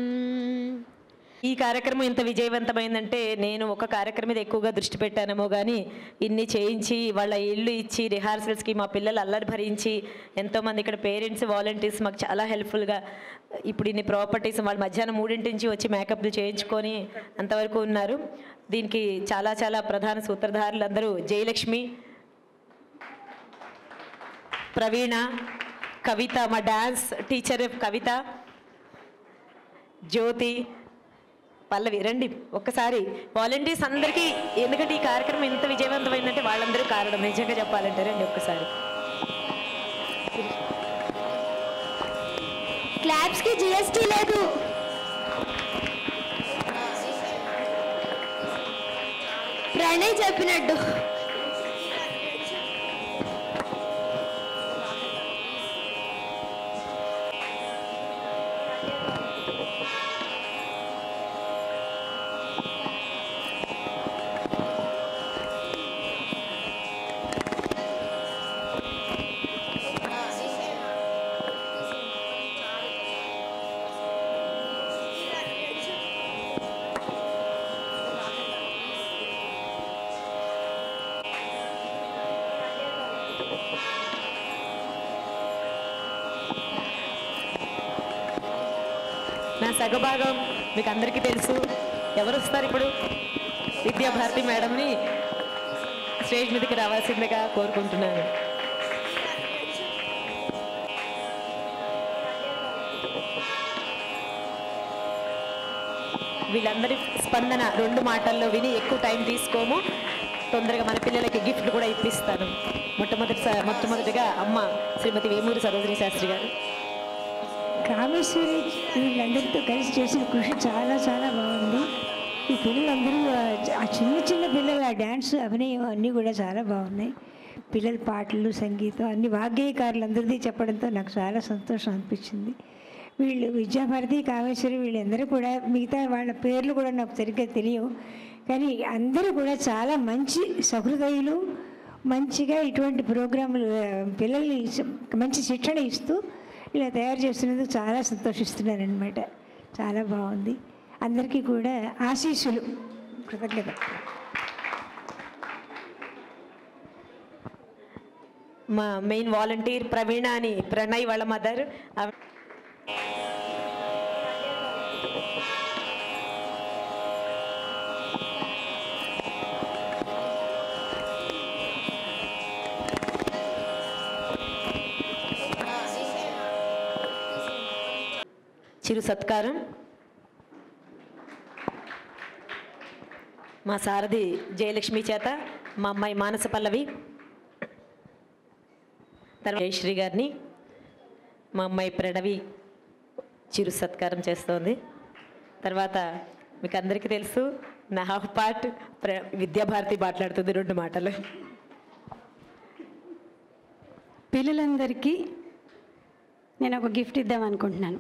ఈ కార్యక్రమం ఇంత విజయవంతమైందంటే నేను ఒక కార్యక్రమం మీద ఎక్కువగా దృష్టి పెట్టానేమో కానీ ఇన్ని చేయించి వాళ్ళ ఇల్లు ఇచ్చి రిహార్సల్స్కి మా పిల్లలు అల్లరి భరించి ఎంతోమంది ఇక్కడ పేరెంట్స్ వాలంటీర్స్ మాకు చాలా హెల్ప్ఫుల్గా ఇప్పుడు ఇన్ని ప్రాపర్టీస్ వాళ్ళు మధ్యాహ్నం మూడింటి నుంచి వచ్చి మేకప్లు చేయించుకొని అంతవరకు ఉన్నారు దీనికి చాలా చాలా ప్రధాన సూత్రధారులు అందరూ జయలక్ష్మి ప్రవీణ కవిత మా డాన్స్ టీచర్ కవిత జ్యోతి పల్లవి రండి ఒక్కసారి వాలంటీర్స్ అందరికీ ఎందుకంటే ఈ కార్యక్రమం ఎంత విజయవంతమైందంటే వాళ్ళందరూ కారణం నిజంగా చెప్పాలంటే రండి ఒక్కసారి క్లాప్స్కి జిఎస్టీ లేదు ప్రణయ్ చెప్పినట్టు నా సగభాగం మీకు అందరికీ తెలుసు ఎవరు వస్తారు ఇప్పుడు విద్యాభారతి మేడంని స్టేజ్ మీదకి రావాల్సిందిగా కోరుకుంటున్నాను వీళ్ళందరి స్పందన రెండు మాటల్లో విని ఎక్కువ టైం తీసుకోము తొందరగా మన పిల్లలకి గిఫ్ట్ కూడా ఇప్పిస్తాను మొట్టమొదటి మొట్టమొదటిగా అమ్మ శ్రీమతి వేమూరి సరోజిని శాస్త్రి గారు కామేశ్వరి వీళ్ళందరితో కలిసి చేసిన కృషి చాలా చాలా బాగుంది ఈ పిల్లలందరూ ఆ- ఆ చిన్న చిన్న పిల్లలు ఆ డ్యాన్స్ అభినయం అన్నీ కూడా చాలా బాగున్నాయి పిల్లల పాటలు సంగీతం అన్ని వాగ్గేయకారులందరిది చెప్పడంతో నాకు చాలా సంతోషం అనిపించింది వీళ్ళు విద్యాభారతి కామేశ్వరి వీళ్ళందరూ కూడా మిగతా వాళ్ళ పేర్లు కూడా నాకు సరిగ్గా తెలియవు కానీ అందరూ కూడా చాలా మంచి సహృదయులు మంచిగా ఇటువంటి ప్రోగ్రాములు ఆ, పిల్లల్ని ఇస్- మంచి శిక్షణ ఇస్తూ ఇలా తయారు చేస్తున్నందుకు చాలా సంతోషిస్తున్నాను అనమాట చాలా బాగుంది అందరికీ కూడా ఆశీస్సులు కృతజ్ఞత మా మెయిన్ వాలంటీర్ ప్రవీణ అని ప్రణయ్ వాళ్ళ మదర్ చిరు సత్కారం మా సారథి జయలక్ష్మి చేత మా అమ్మాయి మానస పల్లవి తర్వాత జయశ్రీ గారిని మా అమ్మాయి ప్రణవి చిరు సత్కారం చేస్తోంది తర్వాత మీకు అందరికీ తెలుసు నా హాఫ్ పార్ట్ ప్ర విద్యాభారతి మాట్లాడుతుంది రెండు మాటలు పిల్లలందరికీ నేను ఒక గిఫ్ట్ ఇద్దాం అనుకుంటున్నాను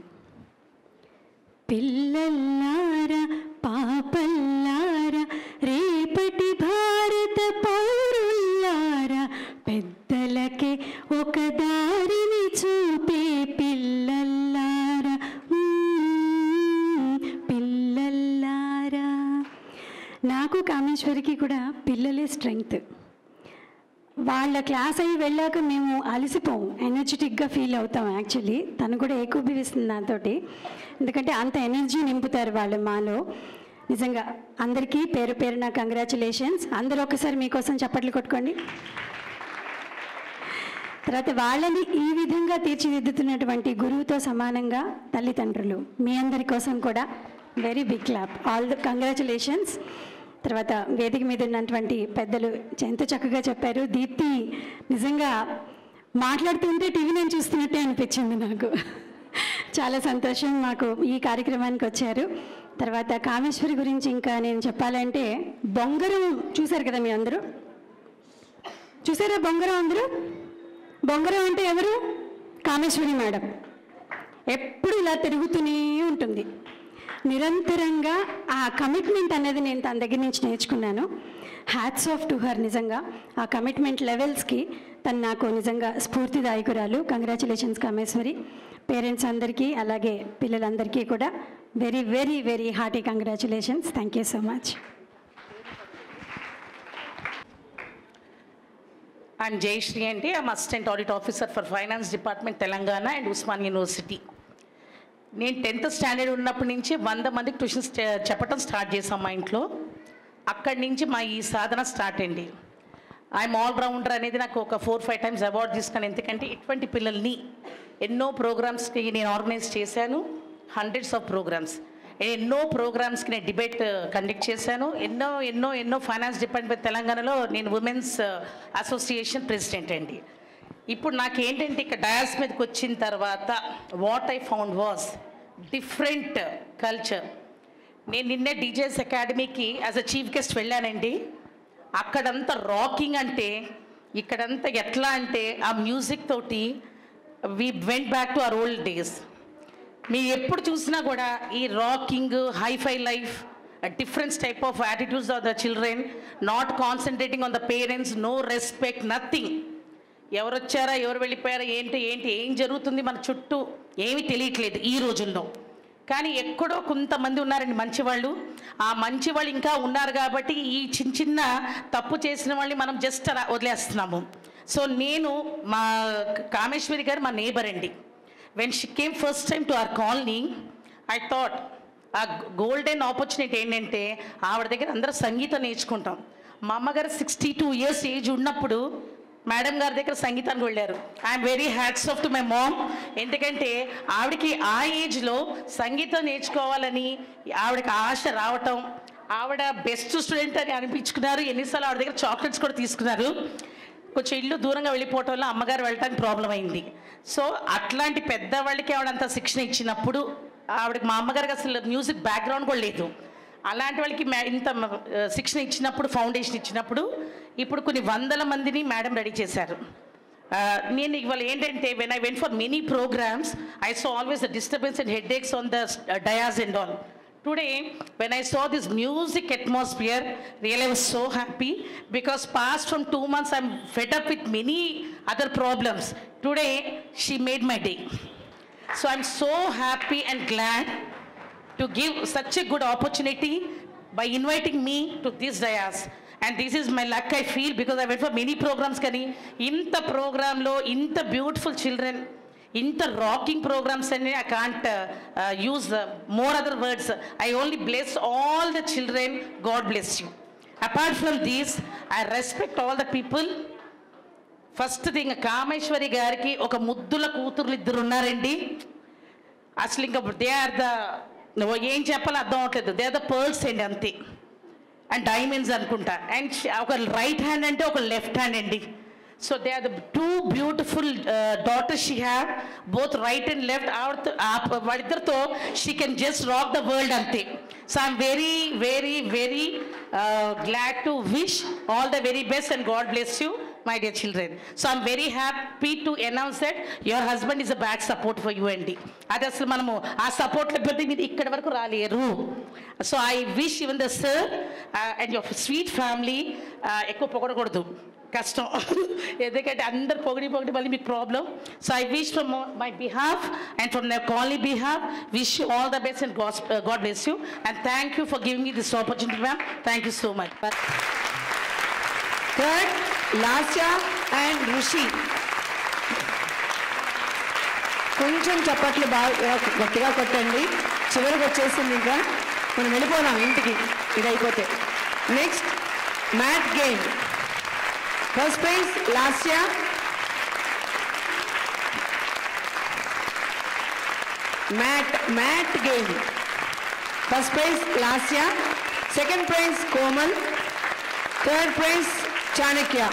పిల్లల్లారా పాపల్లారా రేపటి భారత పౌరుల్లారా పెద్దలకే ఒక దారిని చూపే పిల్లల్లారా మ్మ్, పిల్లల్లారా నాకు కామేశ్వరికి కూడా పిల్లలే స్ట్రెంగ్త్ వాళ్ళ క్లాస్ అయ్యి వెళ్ళాక మేము అలసిపోం ఎనర్జెటిక్గా ఫీల్ అవుతాం యాక్చువల్లీ తను కూడా ఏకూపిస్తుంది నాతోటి ఎందుకంటే అంత ఎనర్జీ నింపుతారు వాళ్ళు మాలో నిజంగా అందరికీ పేరు పేరున కంగ్రాచులేషన్స్ అందరూ ఒకసారి మీకోసం చప్పట్లు కొట్టుకోండి తర్వాత వాళ్ళని ఈ విధంగా తీర్చిదిద్దుతున్నటువంటి గురువుతో సమానంగా తల్లిదండ్రులు మీ అందరి కోసం కూడా very big clap all the congratulations తర్వాత వేదిక మీద ఉన్నటువంటి పెద్దలు ఎంత చక్కగా చెప్పారు దీప్తి నిజంగా మాట్లాడుతుంటే టీవీ నేను చూస్తున్నట్టే అనిపించింది నాకు చాలా సంతోషం మాకు ఈ కార్యక్రమానికి వచ్చారు తర్వాత కామేశ్వరి గురించి ఇంకా నేను చెప్పాలంటే బొంగరం చూశారు కదా మీ అందరూ చూసారా బొంగరం అందరూ బొంగరం అంటే ఎవరు కామేశ్వరి మేడం ఎప్పుడు ఇలా తిరుగుతూనే ఉంటుంది నిరంతరంగా ఆ కమిట్మెంట్ అనేది నేను తన దగ్గర నుంచి నేర్చుకున్నాను హ్యాట్స్ ఆఫ్ టు హర్ నిజంగా ఆ కమిట్మెంట్ లెవెల్స్కి తను నాకు నిజంగా స్ఫూర్తిదాయకురాలు కంగ్రాచులేషన్స్ కామేశ్వరి పేరెంట్స్ అందరికీ అలాగే పిల్లలందరికీ కూడా very very very hearty congratulations thank you so much I'm Jayashree అండి I'm assistant audit officer for finance department Telangana and Osman university నేను టెన్త్ స్టాండర్డ్ ఉన్నప్పటి నుంచి వంద మందికి ట్యూషన్స్ చెప్పడం స్టార్ట్ చేసాం మా ఇంట్లో అక్కడి నుంచి మా ఈ సాధన స్టార్ట్ అండి ఐఎమ్ ఆల్ రౌండర్ అనేది నాకు ఒక ఫోర్ ఫైవ్ టైమ్స్ అవార్డు తీసుకుని ఎందుకంటే ఇటువంటి పిల్లల్ని ఎన్నో ప్రోగ్రామ్స్కి నేను ఆర్గనైజ్ చేశాను హండ్రెడ్స్ ఆఫ్ ప్రోగ్రామ్స్ ఎన్నో ప్రోగ్రామ్స్కి నేను డిబేట్ కండక్ట్ చేశాను ఎన్నో ఎన్నో ఎన్నో ఫైనాన్స్ డిపార్ట్మెంట్ తెలంగాణలో నేను ఉమెన్స్ అసోసియేషన్ ప్రెసిడెంట్ అండి ఇప్పుడు నాకు ఏంటంటే ఇక్కడ డయాస్ మీదకి వచ్చిన తర్వాత what I found was different culture నేను నిన్నే డీజేస్ అకాడమీకి యాజ్ అ చీఫ్ గెస్ట్ వెళ్ళానండి అక్కడంతా రాకింగ్ అంటే ఇక్కడంతా ఎట్లా అంటే ఆ మ్యూజిక్ తోటి we went back to our old days మీరు ఎప్పుడు చూసినా కూడా ఈ rocking hi fi life difference type of attitudes of the children not concentrating on the parents no respect nothing ఎవరు వచ్చారా ఎవరు వెళ్ళిపోయారా ఏంటి ఏంటి ఏం జరుగుతుంది మన చుట్టూ ఏమీ తెలియట్లేదు ఈ రోజుల్లో కానీ ఎక్కడో కొంతమంది ఉన్నారండి మంచివాళ్ళు ఆ మంచి వాళ్ళు ఇంకా ఉన్నారు కాబట్టి ఈ చిన్న చిన్న తప్పు చేసిన వాళ్ళని మనం జస్ట్ అలా వదిలేస్తున్నాము సో నేను మా కామేశ్వరి గారు మా నేబర్ అండి when she came first time to our colony I thought ఆ గోల్డెన్ ఆపర్చునిటీ ఏంటంటే ఆవిడ దగ్గర అందరూ సంగీతం నేర్చుకుంటాం మా అమ్మగారు సిక్స్టీ టూ ఇయర్స్ ఏజ్ ఉన్నప్పుడు మేడం గారి దగ్గర సంగీతానికి వెళ్ళారు I'm very hats off to my mom ఎందుకంటే ఆవిడకి ఆ ఏజ్లో సంగీతం నేర్చుకోవాలని ఆవిడకి ఆశ రావటం ఆవిడ బెస్ట్ స్టూడెంట్ అని అనిపించుకున్నారు ఎన్నిసార్లు ఆవిడ దగ్గర చాక్లెట్స్ కూడా తీసుకున్నారు కొంచెం ఇల్లు దూరంగా వెళ్ళిపోవటం వల్ల అమ్మగారు వెళ్ళటానికి ప్రాబ్లం అయింది సో అట్లాంటి పెద్దవాళ్ళకి ఆవిడ అంత శిక్షణ ఇచ్చినప్పుడు ఆవిడకి మా అమ్మగారికి అసలు మ్యూజిక్ బ్యాక్గ్రౌండ్ కూడా లేదు అలాంటి వాళ్ళకి మే- ఇంత మ- శిక్షణ ఇచ్చినప్పుడు ఫౌండేషన్ ఇచ్చినప్పుడు ఇప్పుడు కొన్ని వందల మందిని మేడం రెడీ చేశారు ఆ, నేను ఇవాళ ఏంటంటే when I went for many programmes I so always the disturbance and headaches on the dais and all today when I saw this music atmosphere real I was so happy because past from two months I'm fed up with many other problems today she made my day so I'm so happy and glad to give such a good opportunity by inviting me to this dayas. And this is my luck I feel because I went for many programs కానీ ఇంత ప్రోగ్రాంలో ఇంత beautiful children ఇంత rocking programmes అని I can't use more other words I only bless all the children God bless you apart from these I respect all the people first thing Kameswari గారికి ఒక ముద్దుల కూతుర్లు ఇద్దరు ఉన్నారండి అసలు ఇంకా దే ఆర్ ద ఏం చెప్పాలో అర్థం అవట్లేదు దే ఆర్ ద పర్ల్స్ అండి అంతే అండ్ డైమండ్స్ అనుకుంటా అండ్ ఒక రైట్ హ్యాండ్ అంటే ఒక లెఫ్ట్ హ్యాండ్ అండి so they are the two beautiful daughters she have both right and left ఆవిడతో ఆ- వాళ్ళిద్దరితో she can just rock the world అంతే so I'm very very very glad to wish all the very best and God bless you my dear children so I'm very happy to announce that your husband is a bad support for you అండి అది అసలు మనము ఆ support లేకపోతే మీరు ఇక్కడి వరకు రాలేరు so I wish even the sir and your sweet family ఎక్కువ పొగడకూడదు కష్టం ఎందుకంటే అందరు పొగిడి పొగిడి మళ్ళీ మీకు problem so I wish from my behalf and from my colony behalf wish you all the best and God bless you and thank you for giving me this opportunity ma'am thank you so much third Lasya and Rishi కొంచెం చప్పట్లు బాగా గట్టిగా కొట్టండి చివరికి వచ్చేసింది ఇంకా మనం వెళ్ళిపోదాం ఇంటికి ఇది అయిపోతే next mat game first prize Lasya mat mat game first prize Lasya second prize Komal third prize Chanakya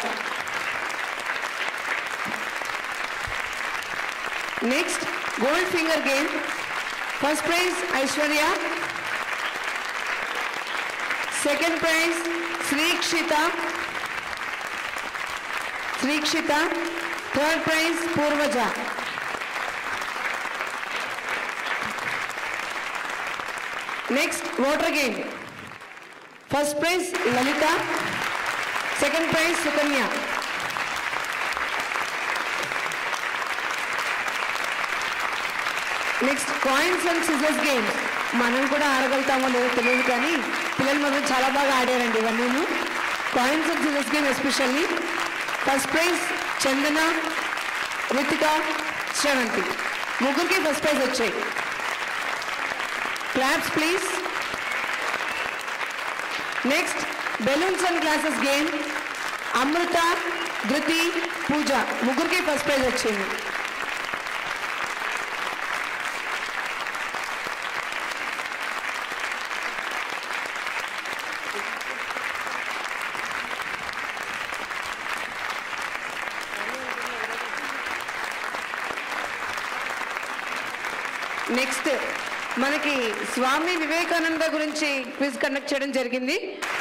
next gold finger game first prize Aishwarya second prize Sreekshitha Sreekshitha third prize Purvaja next water game first prize Lalitha second prize Sukanya next coins and scissors game మనం కూడా ఆడగలుగుతామో లేదో తెలియదు కానీ పిల్లలు మాత్రం చాలా బాగా ఆడారండి ఇవన్నీ coins and scissors game especially first prize Chandana Ritika Sravanthi ముగ్గురికి ఫస్ట్ ప్రైజ్ వచ్చాయి claps please next balloons and glasses game Amrutha Dhruthi Pooja ముగ్గురికి ఫస్ట్ ప్రైజ్ వచ్చింది నెక్స్ట్ మనకి స్వామి వివేకానంద గురించి క్విజ్ కండక్ట్ చేయడం జరిగింది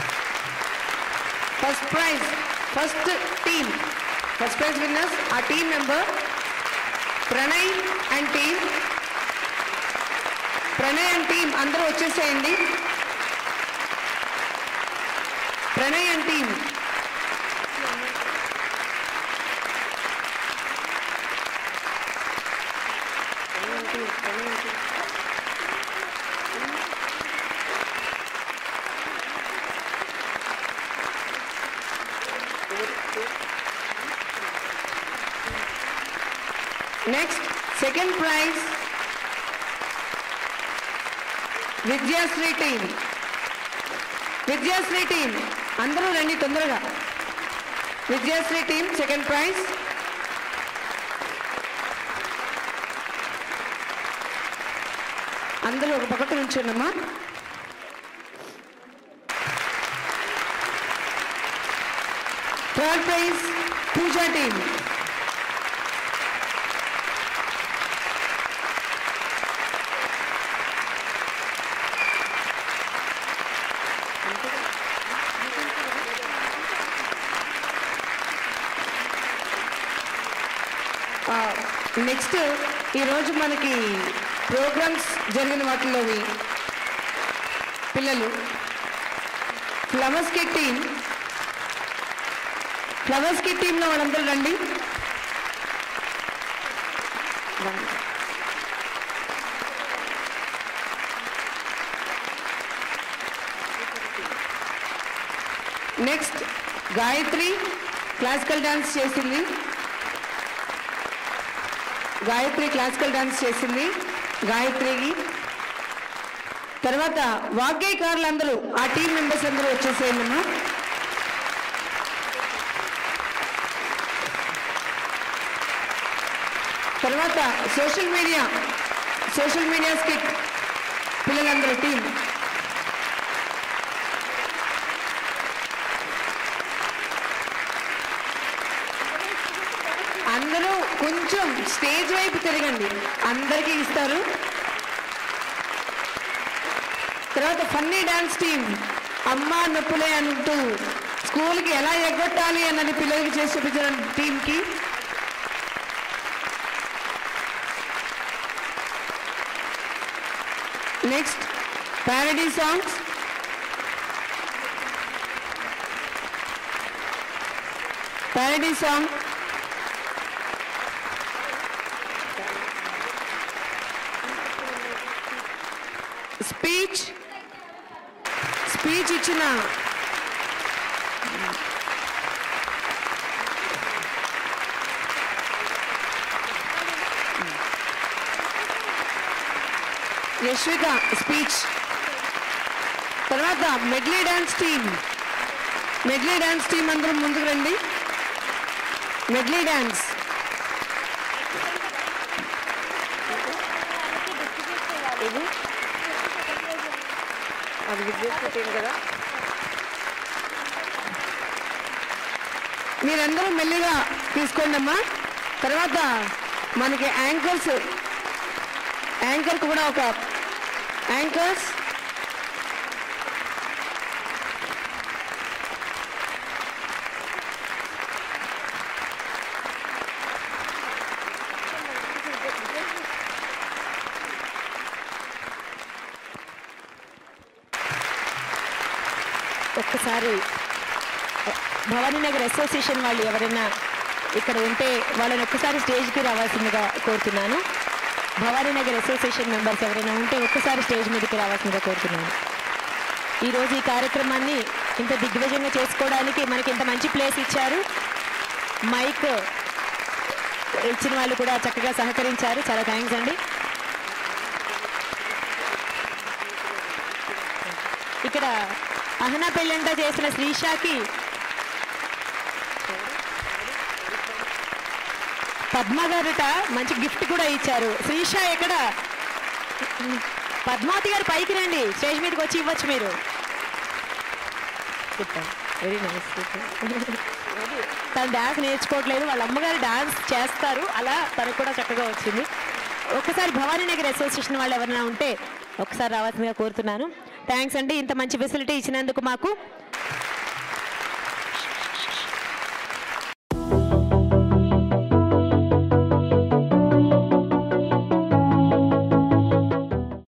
first prize first team first prize winners ఆ team member Pranay and team Pranay and team అందరూ వచ్చేసేయండి Pranay and team next second prize Vidyasri team Vidyasri team అందరూ రండి తొందరగా విద్యాశ్రీ టీం సెకండ్ ప్రైజ్ అందరూ ఒక పక్కకు నుంచోండమ్మా third prize Pooja team next ఈరోజు మనకి ప్రోగ్రామ్స్ జరిగిన వాటిలోవి పిల్లలు flowers kit team flowers kit టీంలో వాళ్ళందరూ రండి నెక్స్ట్ గాయత్రి క్లాసికల్ డాన్స్ చేసింది గాయత్రి క్లాసికల్ డాన్స్ చేసింది గాయత్రికి తర్వాత వాగ్గేయకారులు అందరూ ఆ టీం మెంబర్స్ అందరూ వచ్చేసేయమ్మా తర్వాత social media social media skit పిల్లలందరూ టీం అందరూ కొంచెం స్టేజ్ వైపు తిరగండి అందరికీ ఇస్తారు తర్వాత ఫన్నీ డాన్స్ టీం అమ్మ నొప్పులే అంటూ స్కూల్కి ఎలా ఎగ్గొట్టాలి అన్నది పిల్లలకి చేసి చూపించిన టీంకి next parody songs parody song speech speech ఇచ్చిన యశ్విక స్పీచ్ తర్వాత medley dance team medley dance team అందరూ ముందుకు రండి మెడ్లీ డాన్స్ ఇది అది విద్యుత్ టీం కదా మీరందరూ మెల్లిగా తీసుకోండి అమ్మా తర్వాత మనకి యాంకర్స్ యాంకర్కి కూడా ఒక యాంకర్స్ ఒక్కసారి భవానీ నగర్ అసోసియేషన్ వాళ్ళు ఎవరైనా ఇక్కడ ఉంటే వాళ్ళని ఒక్కసారి స్టేజ్కి రావాల్సిందిగా కోరుతున్నాను భవానీ నగర్ అసోసియేషన్ మెంబర్స్ ఎవరైనా ఉంటే ఒక్కసారి స్టేజ్ మీదకి రావాల్సిందిగా కోరుతున్నాను ఈరోజు ఈ కార్యక్రమాన్ని ఇంత దిగ్విజయంగా చేసుకోవడానికి మనకి ఇంత మంచి ప్లేస్ ఇచ్చారు మైక్ ఇచ్చిన వాళ్ళు కూడా చక్కగా సహకరించారు చాలా థ్యాంక్స్ అండి ఇక్కడ అహనా పెళ్ళంట చేసిన శ్రీషాకి పద్మ గారుట మంచి గిఫ్ట్ కూడా ఇచ్చారు శ్రీష ఎక్కడ పద్మావతి గారు పైకి రండి స్టేజ్ మీదకి వచ్చి ఇవ్వచ్చు మీరు వెరీ నైస్ తను డాన్స్ నేర్చుకోవట్లేదు వాళ్ళ అమ్మగారు డాన్స్ చేస్తారు అలా తనకు కూడా చక్కగా వచ్చింది ఒకసారి భవానీ నగర్ అసోసియేషన్ వాళ్ళు ఎవరైనా ఉంటే ఒకసారి రావాల్సిందిగా కోరుతున్నాను థ్యాంక్స్ అండి ఇంత మంచి ఫెసిలిటీ ఇచ్చినందుకు మాకు